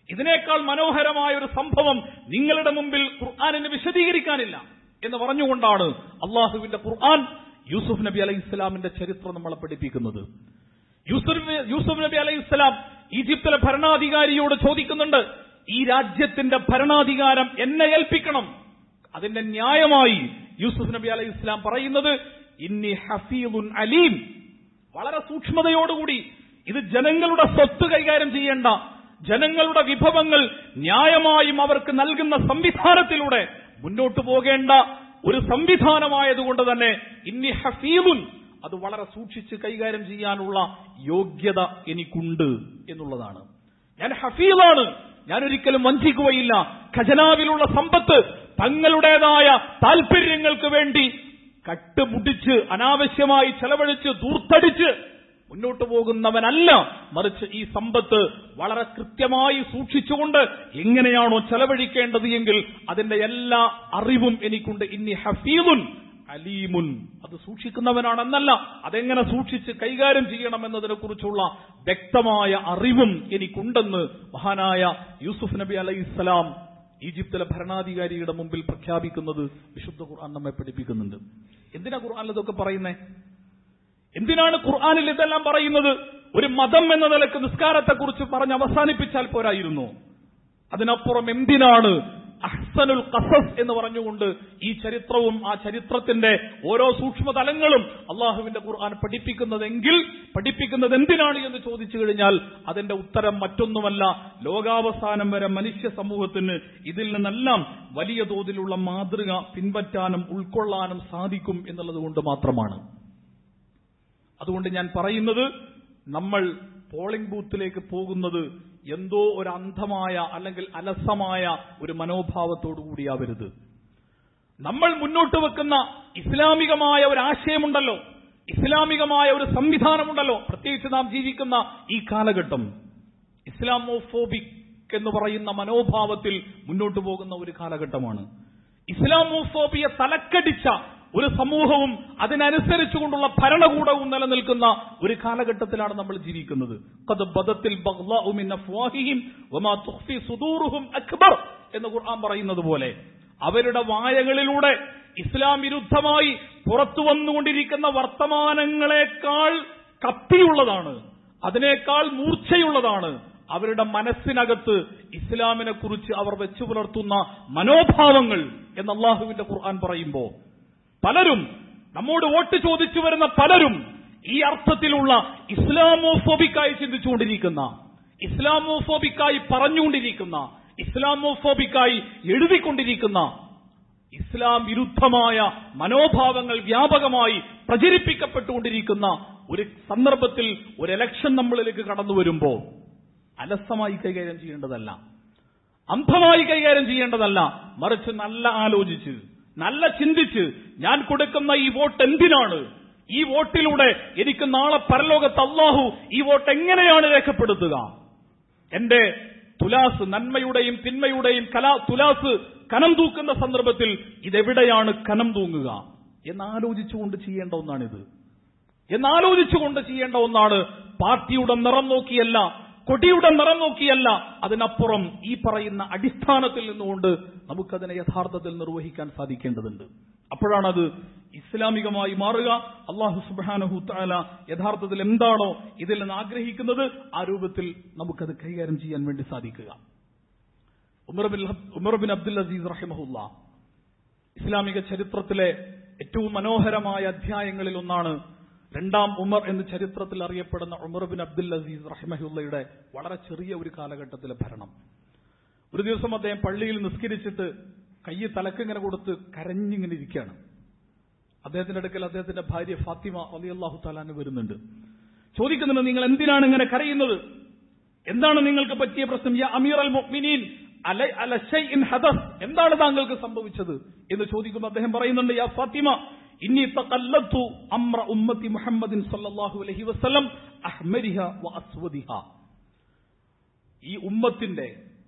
ഇതിനേക്കാൾ മനോഹരമായ ഒരു സംഭവം നിങ്ങളുടെ മുമ്പിൽ ഖുർആാനിന് വിശദീകരിക്കാനില്ല എന്ന് പറഞ്ഞുകൊണ്ടാണ് അള്ളാഹുവിന്റെ ഖുർആൻ യൂസുഫ് നബി അലൈഹി ഇസ്ലാമിന്റെ ചരിത്രം നമ്മളെ പഠിപ്പിക്കുന്നത് യൂസുഫ് യൂസുഫ് നബി അലൈഹി ഇസ്ലാം ഈജിപ്തിലെ ഭരണാധികാരിയോട് ചോദിക്കുന്നുണ്ട് ഈ രാജ്യത്തിന്റെ ഭരണാധികാരം എന്നെ ഏൽപ്പിക്കണം അതിന്റെ ന്യായമായി യൂസുഫ് നബി അലൈഹി ഇസ്ലാം പറയുന്നത് ഇന്നി ഹഫീദുൻ അലീം വളരെ സൂക്ഷ്മതയോടുകൂടി ഇത് ജനങ്ങളുടെ സ്വത്ത് കൈകാര്യം ചെയ്യേണ്ട ജനങ്ങളുടെ വിഭവങ്ങൾ ന്യായമായും അവർക്ക് നൽകുന്ന സംവിധാനത്തിലൂടെ മുന്നോട്ടു പോകേണ്ട ഒരു സംവിധാനമായതുകൊണ്ട് തന്നെ ഇന്നി ഹഫീദുൻ അത് വളരെ സൂക്ഷിച്ച് കൈകാര്യം ചെയ്യാനുള്ള യോഗ്യത എനിക്കുണ്ട് എന്നുള്ളതാണ് ഞാൻ ഹഫീദാണ് ഞാൻ ഒരിക്കലും വഞ്ചിക്കുകയില്ല ഖജനാവിലുള്ള സമ്പത്ത് തങ്ങളുടേതായ താൽപര്യങ്ങൾക്ക് വേണ്ടി കട്ടുമുടിച്ച് അനാവശ്യമായി ചെലവഴിച്ച് ദൂർത്തടിച്ച് മുന്നോട്ട് പോകുന്നവനല്ല മറിച്ച് ഈ സമ്പത്ത് വളരെ കൃത്യമായി സൂക്ഷിച്ചുകൊണ്ട് എങ്ങനെയാണോ ചെലവഴിക്കേണ്ടത് എങ്കിൽ അതിന്റെ എല്ലാ അറിവും എനിക്കുണ്ട് ഇന്നി ഹഫീദുൻ അലീമുൻ അത് സൂക്ഷിക്കുന്നവനാണെന്നല്ല അതെങ്ങനെ സൂക്ഷിച്ച് കൈകാര്യം ചെയ്യണം എന്നതിനെ കുറിച്ചുള്ള വ്യക്തമായ അറിവും എനിക്കുണ്ടെന്ന് മഹാനായ യൂസുഫ് നബി അലൈഹി ഇസ്ലാം ഈജിപ്തിലെ ഭരണാധികാരിയുടെ മുമ്പിൽ പ്രഖ്യാപിക്കുന്നത് വിശുദ്ധ ഖുർആൻ നമ്മെ പഠിപ്പിക്കുന്നുണ്ട് എന്തിനാ ഖുർആൻ ഇതൊക്കെ പറയുന്നേ എന്തിനാണ് ഖുർആാനിൽ ഇതെല്ലാം പറയുന്നത് ഒരു മതം എന്ന നിലക്ക് നിസ്കാരത്തെക്കുറിച്ച് പറഞ്ഞ് അവസാനിപ്പിച്ചാൽ പോരായിരുന്നു അതിനപ്പുറം എന്തിനാണ് അഹ്സനുൽ ഖസസ് എന്ന് പറഞ്ഞുകൊണ്ട് ഈ ചരിത്രവും ആ ചരിത്രത്തിന്റെ ഓരോ സൂക്ഷ്മതലങ്ങളും അള്ളാഹുവിന്റെ ഖുർആൻ പഠിപ്പിക്കുന്നതെങ്കിൽ പഠിപ്പിക്കുന്നത് എന്തിനാണ് എന്ന് ചോദിച്ചു കഴിഞ്ഞാൽ അതിന്റെ ഉത്തരം മറ്റൊന്നുമല്ല ലോകാവസാനം വരെ മനുഷ്യ സമൂഹത്തിന് ഇതിൽ നിന്നെല്ലാം വലിയ തോതിലുള്ള മാതൃക പിൻപറ്റാനും ഉൾക്കൊള്ളാനും സാധിക്കും എന്നുള്ളത് കൊണ്ട് മാത്രമാണ് അതുകൊണ്ട് ഞാൻ പറയുന്നത് നമ്മൾ പോളിംഗ് ബൂത്തിലേക്ക് പോകുന്നത് എന്തോ ഒരു അന്ധമായ അല്ലെങ്കിൽ അലസമായ ഒരു മനോഭാവത്തോടു കൂടിയാവരുത് നമ്മൾ മുന്നോട്ട് വെക്കുന്ന ഇസ്ലാമികമായ ഒരു ആശയമുണ്ടല്ലോ ഇസ്ലാമികമായ ഒരു സംവിധാനമുണ്ടല്ലോ പ്രത്യേകിച്ച് നാം ജീവിക്കുന്ന ഈ കാലഘട്ടം ഇസ്ലാമോഫോബിക് എന്ന് പറയുന്ന മനോഭാവത്തിൽ മുന്നോട്ട് പോകുന്ന ഒരു കാലഘട്ടമാണ് ഇസ്ലാമോഫോബിയ തലക്കടിച്ച ഒരു സമൂഹവും അതിനനുസരിച്ചുകൊണ്ടുള്ള ഭരണകൂടവും നിലനിൽക്കുന്ന ഒരു കാലഘട്ടത്തിലാണ് നമ്മൾ ജീവിക്കുന്നത് ഖദ് ബദത്തിൽ ബഗ്ളാഉ മിൻ അഫ്വാഹിഹിം വമാ തുഖ്ഫി സുദൂറുഹും അക്ബർ എന്ന് ഖുർആൻ പറയുന്നത് പോലെ അവരുടെ വായകളിലൂടെ ഇസ്ലാം വിരുദ്ധമായി പുറത്തു വന്നുകൊണ്ടിരിക്കുന്ന വർത്തമാനങ്ങളെക്കാൾ കത്തിയുള്ളതാണ് അതിനേക്കാൾ മൂർച്ചയുള്ളതാണ് അവരുടെ മനസ്സിനകത്ത് ഇസ്ലാമിനെ കുറിച്ച് അവർ വെച്ചു പുലർത്തുന്ന മനോഭാവങ്ങൾ എന്ന് അള്ളാഹുവിന്റെ ഖുർആൻ പറയുമ്പോ പലരും നമ്മോട് വോട്ട് ചോദിച്ചു വരുന്ന പലരും ഈ അർത്ഥത്തിലുള്ള ഇസ്ലാമോഫോബിക്കായി ചിന്തിച്ചുകൊണ്ടിരിക്കുന്ന ഇസ്ലാമോഫോബിക്കായി പറഞ്ഞുകൊണ്ടിരിക്കുന്ന ഇസ്ലാമോഫോബിക്കായി എഴുതിക്കൊണ്ടിരിക്കുന്ന ഇസ്ലാം വിരുദ്ധമായ മനോഭാവങ്ങൾ വ്യാപകമായി പ്രചരിപ്പിക്കപ്പെട്ടുകൊണ്ടിരിക്കുന്ന ഒരു സന്ദർഭത്തിൽ ഒരു എലക്ഷൻ നമ്മളിലേക്ക് കടന്നു വരുമ്പോ അലസമായി കൈകാര്യം ചെയ്യേണ്ടതല്ല അന്ധമായി കൈകാര്യം ചെയ്യേണ്ടതല്ല മറിച്ച് നല്ല ആലോചിച്ച് നല്ല ചിന്തിച്ച് ഞാൻ കൊടുക്കുന്ന ഈ വോട്ട് എന്തിനാണ് ഈ വോട്ടിലൂടെ എനിക്ക് നാളെ പരലോകത്ത് അള്ളാഹു ഈ വോട്ട് എങ്ങനെയാണ് രേഖപ്പെടുത്തുക എന്റെ തുലാസ് നന്മയുടെയും തിന്മയുടെയും കലാ തുലാസ് കനം തൂക്കുന്ന സന്ദർഭത്തിൽ ഇതെവിടെയാണ് കനം തൂങ്ങുക എന്നാലോചിച്ചുകൊണ്ട് ചെയ്യേണ്ട ഒന്നാണിത് എന്നാലോചിച്ചുകൊണ്ട് ചെയ്യേണ്ട ഒന്നാണ് പാർട്ടിയുടെ നിറം നോക്കിയല്ല കൊടിയുടെ നിറം നോക്കിയല്ല അതിനപ്പുറം ഈ പറയുന്ന അടിസ്ഥാനത്തിൽ നിന്നുകൊണ്ട് നമുക്കതിനെ യഥാർത്ഥത്തിൽ നിർവഹിക്കാൻ സാധിക്കേണ്ടതുണ്ട് അപ്പോഴാണത് ഇസ്ലാമികമായി മാറുക അള്ളാഹു സുബാനഹു താല യഥാർത്ഥത്തിൽ എന്താണോ ഇതിൽ നിന്ന് ആഗ്രഹിക്കുന്നത് ആ രൂപത്തിൽ നമുക്കത് കൈകാര്യം ചെയ്യാൻ വേണ്ടി സാധിക്കുക ഉമർ ബിൻ അബ്ദുൽ അസീസ് റഹിമഹുല്ല ഇസ്ലാമിക ചരിത്രത്തിലെ ഏറ്റവും മനോഹരമായ അധ്യായങ്ങളിൽ ഒന്നാണ് രണ്ടാം ഉമർ എന്ന് ചരിത്രത്തിൽ അറിയപ്പെടുന്ന ഉമർ ബിൻ അബ്ദുൽ അസീസ് റഹിമഹുല്ലയുടെ വളരെ ചെറിയ ഒരു കാലഘട്ടത്തിലെ ഭരണം ഒരു ദിവസം അദ്ദേഹം പള്ളിയിൽ നിസ്കരിച്ചിട്ട് കൈ തലക്കിങ്ങനെ കൊടുത്ത് കരഞ്ഞിങ്ങനെ ഇരിക്കുകയാണ് അദ്ദേഹത്തിന്റെ അടുക്കൽ അദ്ദേഹത്തിന്റെ ഭാര്യ ഫാത്തിമ അലിയല്ലാഹു താലാന് വരുന്നുണ്ട് ചോദിക്കുന്നുണ്ട് നിങ്ങൾ എന്തിനാണ് ഇങ്ങനെ കരയുന്നത് എന്താണ് നിങ്ങൾക്ക് പറ്റിയ പ്രശ്നം യാ അമീർ അൽ മുഅ്മിനീൻ അല അല ഷൈഇൻ ഹദസ് എന്താണ് താങ്കൾക്ക് സംഭവിച്ചത് എന്ന് ചോദിക്കുമ്പോൾ അദ്ദേഹം പറയുന്നുണ്ട് യാ ഫാത്തിമ ഇന്നി തഖല്ലത്തു അംറ ഉമ്മത്തി മുഹമ്മദിൻ സല്ലല്ലാഹു അലൈഹി വസല്ലം അഹ്മരിഹ വ അസ്വദിഹ ഈ ഉമ്മത്തിന്റെ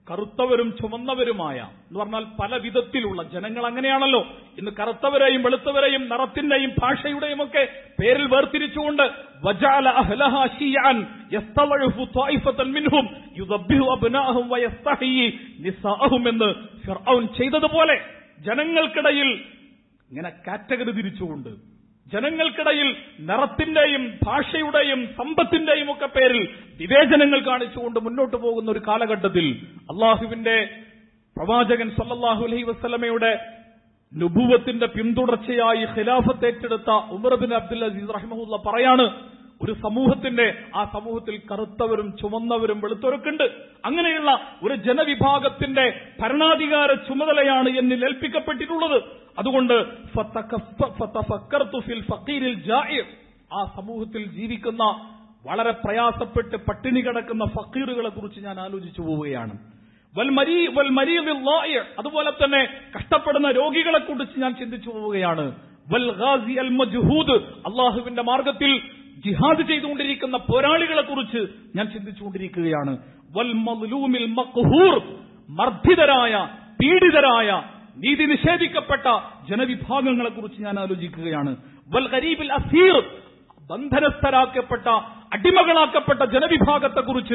കറുത്തവരും ചുമന്നവരുമായ എന്ന് പറഞ്ഞാൽ പല വിധത്തിലുള്ള ജനങ്ങൾ അങ്ങനെയാണല്ലോ ഇന്ന് കറുത്തവരെയും വെളുത്തവരെയും നിറത്തിന്റെയും ഭാഷയുടെയും ഒക്കെ പേരിൽ വേർതിരിച്ചുകൊണ്ട് വജാല അഹ്ലഹ ശിയാൻ യസ്തവഉഫു ത്വായിഫത്തൻ മിൻഹും യുദബ്ബിഹു അബ്നാഅഹും വയസ്തഹയി നിസാഅഹും എന്ന് ഫിർഔൻ ചെയ്തതുപോലെ ജനങ്ങൾക്കിടയിൽ ഇങ്ങനെ കാറ്റഗറി തിരിച്ചുകൊണ്ട് ജനങ്ങൾക്കിടയിൽ നിറത്തിന്റെയും ഭാഷയുടെയും സമ്പത്തിന്റെയും ഒക്കെ പേരിൽ വിവേചനങ്ങൾ കാണിച്ചുകൊണ്ട് മുന്നോട്ട് പോകുന്ന ഒരു കാലഘട്ടത്തിൽ അള്ളാഹുവിന്റെ പ്രവാചകൻ സല്ലല്ലാഹു അലൈഹി വസ്ലമയുടെ നുബുവത്തിന്റെ പിന്തുടർച്ചയായി ഖിലാഫത്ത് ഏറ്റെടുത്ത ഉമർ ബിൻ അബ്ദുൽ അസീസ് റഹിമഹുല്ല പറയാണ് ഒരു സമൂഹത്തിന്റെ ആ സമൂഹത്തിൽ കറുത്തവരും ചുമന്നവരും വെളുത്തവരൊക്കെ ഉണ്ട് അങ്ങനെയുള്ള ഒരു ജനവിഭാഗത്തിന്റെ ഭരണാധികാര ചുമതലയാണ് എന്നിൽ ഏൽപ്പിക്കപ്പെട്ടിട്ടുള്ളത് അതുകൊണ്ട് ഫതകഫ- ഫതഫക്കർതു ഫിൽ ഫഖീരിൽ ജാഇർ. ആ സമൂഹത്തിൽ ജീവിക്കുന്ന വളരെ പ്രയാസപ്പെട്ട് പട്ടിണി കിടക്കുന്ന ഫക്കീറുകളെ കുറിച്ച് ഞാൻ ആലോചിച്ചു പോവുകയാണ് വൽമരീ വൽമരീദിൽ ളായിർ. അതുപോലെ തന്നെ കഷ്ടപ്പെടുന്ന രോഗികളെ കുറിച്ച് ഞാൻ ചിന്തിച്ചു പോവുകയാണ് വൽ ഗാസി അൽ മജ്ഹൂദ് അള്ളാഹുവിന്റെ മാർഗത്തിൽ ജിഹാദ് ചെയ്തുകൊണ്ടിരിക്കുന്ന പോരാളികളെ കുറിച്ച് ഞാൻ ചിന്തിച്ചുകൊണ്ടിരിക്കുകയാണ് വൽ മദ്ലൂമിൽ മഖ്ഹൂർ മർദ്ദിതരായ പീഡിതരായ നീതി നിഷേധിക്കപ്പെട്ട ജനവിഭാഗങ്ങളെ കുറിച്ച് ഞാൻ ആലോചിക്കുകയാണ് വൽ ഗരീബിൽ അസീർ ബന്ധനസ്ഥരാക്കപ്പെട്ട അടിമകളാക്കപ്പെട്ട ജനവിഭാഗത്തെക്കുറിച്ച്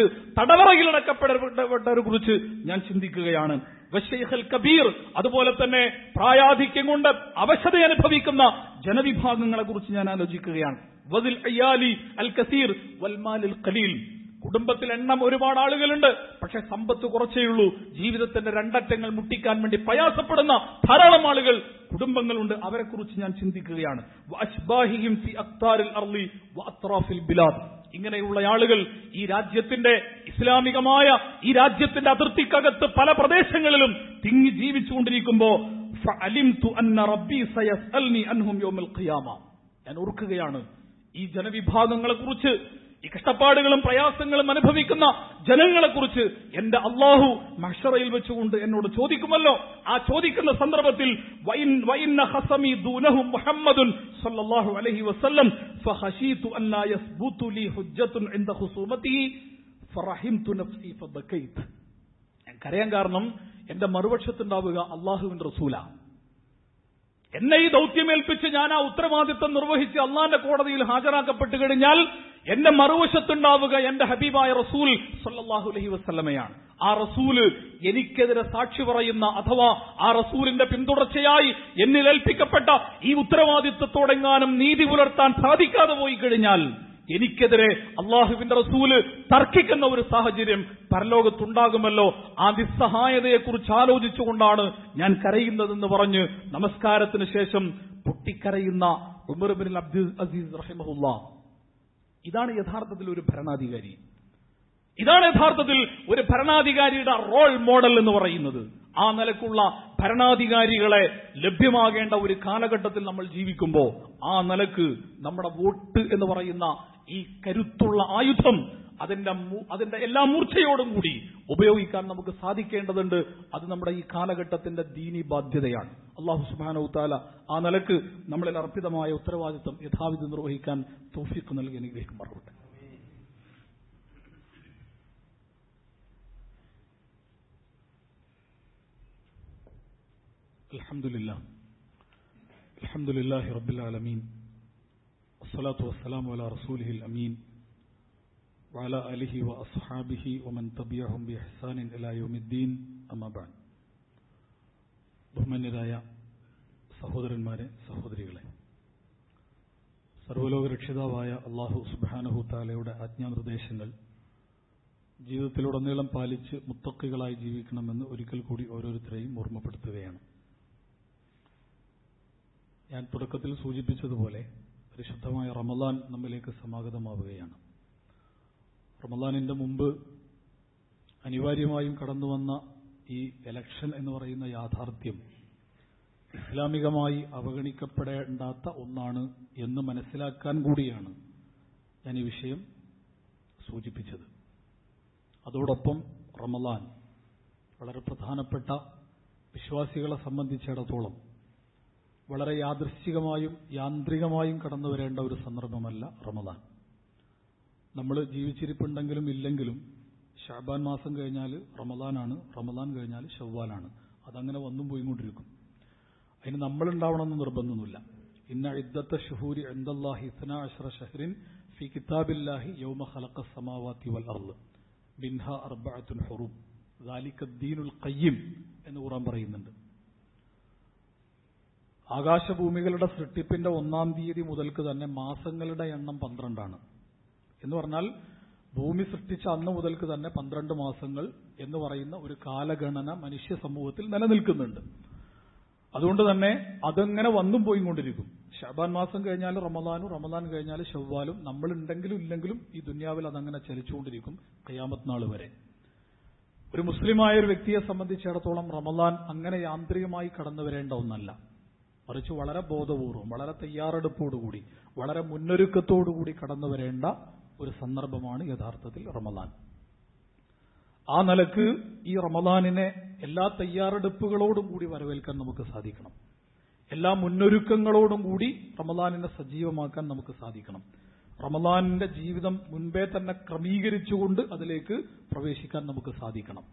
തടവറയിലടക്കപ്പെട്ടവരെ കുറിച്ച് ഞാൻ ചിന്തിക്കുകയാണ് വശൈഖൽ കബീർ അതുപോലെ തന്നെ പ്രായാധിക്യം കൊണ്ട് അവശത അനുഭവിക്കുന്ന ജനവിഭാഗങ്ങളെ കുറിച്ച് ഞാൻ ആലോചിക്കുകയാണ് വദിൽ അയ്യാലി അൽ കസീർ വൽമാലിൽ ഖലീൽ കുടുംബത്തിൽ എണ്ണം ഒരുപാട് ആളുകളുണ്ട് പക്ഷെ സമ്പത്ത് കുറച്ചേയുള്ളൂ ജീവിതത്തിന്റെ രണ്ടറ്റങ്ങൾ മുട്ടിക്കാൻ വേണ്ടി പ്രയാസപ്പെടുന്ന ധാരാളം ആളുകൾ കുടുംബങ്ങളുണ്ട് അവരെ കുറിച്ച് ഞാൻ ചിന്തിക്കുകയാണ് വഅശ്ബാഹിഹിം ഫി അക്താരിൽ അർളി വഅത്റാഫിൽ ബിലാദ് ഇങ്ങനെയുള്ള ആളുകൾ ഈ രാജ്യത്തിന്റെ ഇസ്ലാമികമായ ഈ രാജ്യത്തിന്റെ അതിർത്തിക്കകത്ത് പല പ്രദേശങ്ങളിലും തിങ്ങി ജീവിച്ചുകൊണ്ടിരിക്കുമ്പോ ഫഅലിംതു അന്ന റബ്ബി സയസ്അൽനി അൻഹും യൗമൽ ഖിയാമ ഞാൻ ഓർക്കുകയാണ് ഈ ജനവിഭാഗങ്ങളെ കുറിച്ച് ഈ കഷ്ടപ്പാടുകളും പ്രയാസങ്ങളും അനുഭവിക്കുന്ന ജനങ്ങളെ കുറിച്ച് എന്റെ അള്ളാഹു മഷറയിൽ വെച്ചുകൊണ്ട് എന്നോട് ചോദിക്കുമല്ലോ ആ ചോദിക്കുന്ന സന്ദർഭത്തിൽ വൈൻ- വൈന്ന ഹസമി ദൂനഹും മുഹമ്മദുൻ സല്ലല്ലാഹു അലൈഹി വസല്ലം ഫഖശീതു അല്ലാ യസ്ബുതു ലി ഹുജ്ജത്തുൻ ഇൻദ ഖുസൂമതിഹി ഫറഹിംതു നഫ്സി ഫബക്കൈത് ഞാൻ കരയാൻ കാരണം എന്റെ മറുപക്ഷത്തുണ്ടാവുക അള്ളാഹുവിന്റെ റസൂലാണ് എന്നെ ഈ ദൗത്യമേൽപ്പിച്ച് ഞാൻ ആ ഉത്തരവാദിത്വം നിർവഹിച്ച് അള്ളാന്റെ കോടതിയിൽ ഹാജരാക്കപ്പെട്ടു കഴിഞ്ഞാൽ എന്റെ മറുവശത്തുണ്ടാവുക എന്റെ ഹബീബായ റസൂൽ സല്ലല്ലാഹു അലൈഹി വസല്ലമയാണ് ആ റസൂല് എനിക്കെതിരെ സാക്ഷി പറയുന്ന അഥവാ ആ റസൂലിന്റെ പിന്തുടർച്ചയായി എന്നിൽ ഏൽപ്പിക്കപ്പെട്ട ഈ ഉത്തരവാദിത്വത്തോടെങ്ങാനും നീതി പുലർത്താൻ സാധിക്കാതെ പോയി കഴിഞ്ഞാൽ എനിക്കെതിരെ അള്ളാഹുവിന്റെ റസൂല് തർക്കിക്കുന്ന ഒരു സാഹചര്യം പരലോകത്തുണ്ടാകുമല്ലോ ആ നിസ്സഹായതയെക്കുറിച്ച് ആലോചിച്ചുകൊണ്ടാണ് ഞാൻ കരയുന്നതെന്ന് പറഞ്ഞ് നമസ്കാരത്തിന് ശേഷം പൊട്ടിക്കരയുന്ന ഉമർ ബിൻ അബ്ദുൽ അസീസ് റഹിമഹുല്ല ഇതാണ് യഥാർത്ഥത്തിൽ ഒരു ഭരണാധികാരി ഇതാണ് യഥാർത്ഥത്തിൽ ഒരു ഭരണാധികാരിയുടെ റോൾ മോഡൽ എന്ന് പറയുന്നത് ആ നിലക്കുള്ള ഭരണാധികാരികളെ ലഭ്യമാകേണ്ട ഒരു കാലഘട്ടത്തിൽ നമ്മൾ ജീവിക്കുമ്പോൾ ആ നിലക്ക് നമ്മുടെ വോട്ട് എന്ന് പറയുന്ന ഈ കരുത്തുള്ള ആയുധം അതിന്റെ മൂ- അതിന്റെ എല്ലാ മൂർച്ചയോടും കൂടി ഉപയോഗിക്കാൻ നമുക്ക് സാധിക്കേണ്ടതുണ്ട് അത് നമ്മുടെ ഈ കാലഘട്ടത്തിന്റെ ദീനി ബാധ്യതയാണ് അള്ളാഹു സുബാന താല ആ നിലക്ക് നമ്മളിൽ അർപ്പിതമായ ഉത്തരവാദിത്വം യഥാവിധി നിർവഹിക്കാൻ തോഫിക്ക് നൽകി അനുഗ്രഹിക്കുമാറാവട്ടെ الحمد لله الحمد لله رب العالمين والصلاة والسلام على رسوله الأمين وعلى آله وأصحابه ومن تبعهم بإحسان إلى يوم الدين أما بعد ബഹുമാന്യരായ സഹോദരന്മാരെ സഹോദരികളെ സർവലോക രക്ഷിതാവായ അള്ളാഹു സുബാനഹു താലയുടെ ആജ്ഞാനിർദ്ദേശങ്ങൾ ജീവിതത്തിലുടനീളം പാലിച്ച് മുത്തക്കികളായി ജീവിക്കണമെന്ന് ഒരിക്കൽ കൂടി ഓരോരുത്തരെയും ഓർമ്മപ്പെടുത്തുകയാണ് ഞാൻ തുടക്കത്തിൽ സൂചിപ്പിച്ചതുപോലെ പരിശുദ്ധമായ റമലാൻ നമ്മിലേക്ക് സമാഗതമാവുകയാണ് റമലാനിന്റെ മുമ്പ് അനിവാര്യമായും കടന്നുവന്ന ഈ എലക്ഷൻ എന്ന് പറയുന്ന യാഥാർത്ഥ്യം ഇസ്ലാമികമായി അവഗണിക്കപ്പെടേണ്ടാത്ത ഒന്നാണ് എന്ന് മനസ്സിലാക്കാൻ കൂടിയാണ് ഞാൻ ഈ വിഷയം സൂചിപ്പിച്ചത് അതോടൊപ്പം റമലാൻ വളരെ പ്രധാനപ്പെട്ട വിശ്വാസികളെ സംബന്ധിച്ചിടത്തോളം വളരെ യാദൃശ്ചികമായും യാന്ത്രികമായും കടന്നു വരേണ്ട ഒരു സന്ദർഭമല്ല റമദാൻ നമ്മൾ ജീവിച്ചിരിപ്പുണ്ടെങ്കിലും ഇല്ലെങ്കിലും ഷാബാൻ മാസം കഴിഞ്ഞാൽ റമദാനാണ് റമദാൻ കഴിഞ്ഞാൽ ഷവ്വാലാണ് അതങ്ങനെ വന്നും പോയിക്കൊണ്ടിരിക്കും അതിന് നമ്മളുണ്ടാവണമെന്ന് നിർബന്ധമൊന്നുമില്ല ഇന്ന ഇദ്ദത്ത ഷുഹൂരി എന്തല്ലാഹി ഇസ്ന അഷ്റ ഷഹ്റിൻ ഫി കിതാബില്ലാഹി യൗമ ഖലഖ സമാവാത്തി വൽ അർള് ബിൻഹ അർബഅത്തുൻ ഹുറും ذلك ദീനുൽ ഖയ്യിം എന്ന് ഖുറാൻ പറയുന്നുണ്ട് ആകാശഭൂമികളുടെ സൃഷ്ടിപ്പിന്റെ ഒന്നാം തീയതി മുതൽക്ക് തന്നെ മാസങ്ങളുടെ എണ്ണം പന്ത്രണ്ടാണ് എന്ന് പറഞ്ഞാൽ ഭൂമി സൃഷ്ടിച്ച അന്ന് മുതൽക്ക് തന്നെ പന്ത്രണ്ട് മാസങ്ങൾ എന്ന് പറയുന്ന ഒരു കാലഗണന മനുഷ്യ സമൂഹത്തിൽ നിലനിൽക്കുന്നുണ്ട് അതുകൊണ്ട് തന്നെ അതങ്ങനെ വന്നും പോയിക്കൊണ്ടിരിക്കും ഷാബാൻ മാസം കഴിഞ്ഞാൽ റമദാനും റമദാൻ കഴിഞ്ഞാൽ ഷവ്വാലും നമ്മൾ ഉണ്ടെങ്കിലും ഇല്ലെങ്കിലും ഈ ദുന്യാവിൽ അതങ്ങനെ ചലിച്ചുകൊണ്ടിരിക്കും കയ്യാമത്ത് നാൾ വരെ ഒരു മുസ്ലിമായ ഒരു വ്യക്തിയെ സംബന്ധിച്ചിടത്തോളം റമദാൻ അങ്ങനെ യാന്ത്രികമായി കടന്നു വരേണ്ട ഒന്നല്ല മറിച്ച് വളരെ ബോധപൂർവം വളരെ തയ്യാറെടുപ്പോടുകൂടി വളരെ മുന്നൊരുക്കത്തോടുകൂടി കടന്നു വരേണ്ട ഒരു സന്ദർഭമാണ് യഥാർത്ഥത്തിൽ റമദാൻ ആ നിലക്ക് ഈ റമദാനിനെ എല്ലാ തയ്യാറെടുപ്പുകളോടും കൂടി വരവേൽക്കാൻ നമുക്ക് സാധിക്കണം എല്ലാ മുന്നൊരുക്കങ്ങളോടും കൂടി റമദാനിനെ സജീവമാക്കാൻ നമുക്ക് സാധിക്കണം റമദാനിന്റെ ജീവിതം മുൻപേ തന്നെ ക്രമീകരിച്ചുകൊണ്ട് അതിലേക്ക് പ്രവേശിക്കാൻ നമുക്ക് സാധിക്കണം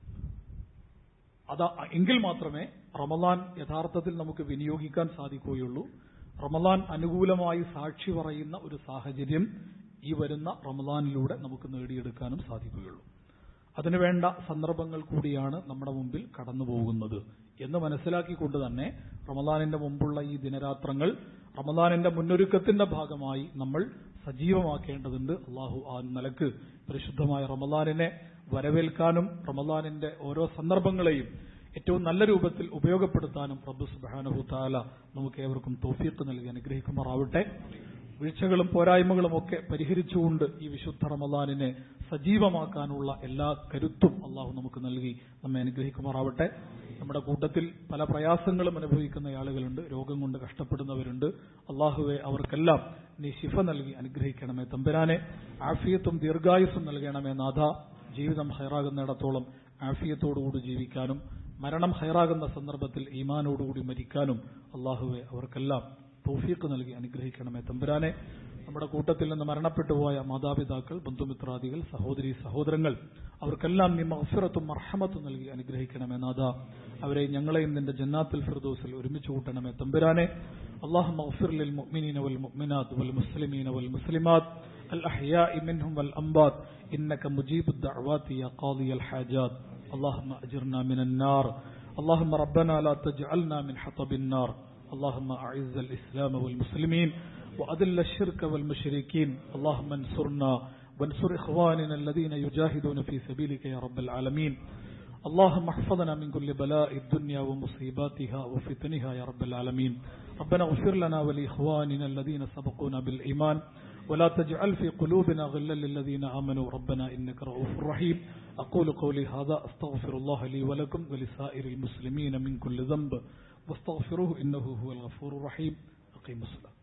അതാ എങ്കിൽ മാത്രമേ റമദാൻ യഥാർത്ഥത്തിൽ നമുക്ക് വിനിയോഗിക്കാൻ സാധിക്കുകയുള്ളൂ റമദാൻ അനുകൂലമായി സാക്ഷി പറയുന്ന ഒരു സാഹചര്യം ഈ വരുന്ന റമദാനിലൂടെ നമുക്ക് നേടിയെടുക്കാനും സാധിക്കുകയുള്ളൂ അതിനുവേണ്ട സന്ദർഭങ്ങൾ കൂടിയാണ് നമ്മുടെ മുമ്പിൽ കടന്നു പോകുന്നത് എന്ന് മനസ്സിലാക്കിക്കൊണ്ട് തന്നെ റമദാനിന്റെ മുമ്പുള്ള ഈ ദിനരാത്രങ്ങൾ റമദാനിന്റെ മുന്നൊരുക്കത്തിന്റെ ഭാഗമായി നമ്മൾ സജീവമാക്കേണ്ടതുണ്ട് അള്ളാഹു ആ നിലക്ക് പരിശുദ്ധമായ റമദാനിനെ വരവേൽക്കാനും റമദാനിന്റെ ഓരോ സന്ദർഭങ്ങളെയും ഏറ്റവും നല്ല രൂപത്തിൽ ഉപയോഗപ്പെടുത്താനും റബ്ബ് സുബാനഹു താല നമുക്ക് ഏവർക്കും തോഫീക്ക് നൽകി അനുഗ്രഹിക്കുമാറാവട്ടെ വീഴ്ചകളും പോരായ്മകളും ഒക്കെ പരിഹരിച്ചുകൊണ്ട് ഈ വിശുദ്ധ റമദാനിനെ സജീവമാക്കാനുള്ള എല്ലാ കരുത്തും അള്ളാഹു നമുക്ക് നൽകി നമ്മെ അനുഗ്രഹിക്കുമാറാവട്ടെ നമ്മുടെ കൂട്ടത്തിൽ പല പ്രയാസങ്ങളും അനുഭവിക്കുന്ന ആളുകളുണ്ട് രോഗം കൊണ്ട് കഷ്ടപ്പെടുന്നവരുണ്ട് അള്ളാഹുവെ അവർക്കെല്ലാം നീ ശിഫ നൽകി അനുഗ്രഹിക്കണമേ തമ്പുരാനെ ആഫിയത്തും ദീർഘായുസ്സും നൽകണമേ നാഥ ജീവിതം ഹൈറാകുന്നിടത്തോളം ആഫിയത്തോടുകൂടി ജീവിക്കാനും മരണം ഹൈറാകുന്ന സന്ദർഭത്തിൽ ഈമാനോടുകൂടി മരിക്കാനും അള്ളാഹുവെ അവർക്കെല്ലാം തൗഫീഖ് നൽകി അനുഗ്രഹിക്കണമേ തമ്പുരാനെ നമ്മുടെ കൂട്ടത്തിൽ നിന്ന് മരണപ്പെട്ടുപോയ മാതാപിതാക്കൾ ബന്ധുമിത്രാദികൾ സഹോദരി സഹോദരങ്ങൾ അവർക്കെല്ലാം നീ മഹഫിറത്തും മർഹമത്തും നൽകി അനുഗ്രഹിക്കണമേ നാഥ അവരെ ഞങ്ങളെയും നിന്റെ ജന്നാത്തുൽ ഫിർദോസിൽ ഒരുമിച്ച് കൂട്ടണമേ തമ്പുരാനെ اللهم اغفر للمؤمنين والمؤمنات والمسلمين والمسلمات الأحياء منهم والأنبات إنك مجيب الدعوات يا قاضي الحاجات اللهم أجرنا من النار اللهم ربنا لا تجعلنا من حطب النار اللهم أعز الإسلام والمسلمين وأذل الشرك والمشركين اللهم انصرنا وانصر إخواننا الذين يجاهدون في سبيلك يا رب العالمين اللهم احفظنا من كل بلاء الدنيا ومصيباتها وفتنها يا رب العالمين ربنا اغفر لنا ولإخواننا الذين سبقونا بالإيمان ولا تجعل في قلوبنا غلا للذين آمنوا ربنا إنك رؤوف رحيم أقول قولي هذا أستغفر الله لي ولكم ولسائر المسلمين من كل ذنب واستغفروه إنه هو الغفور الرحيم أقيموا الصلاة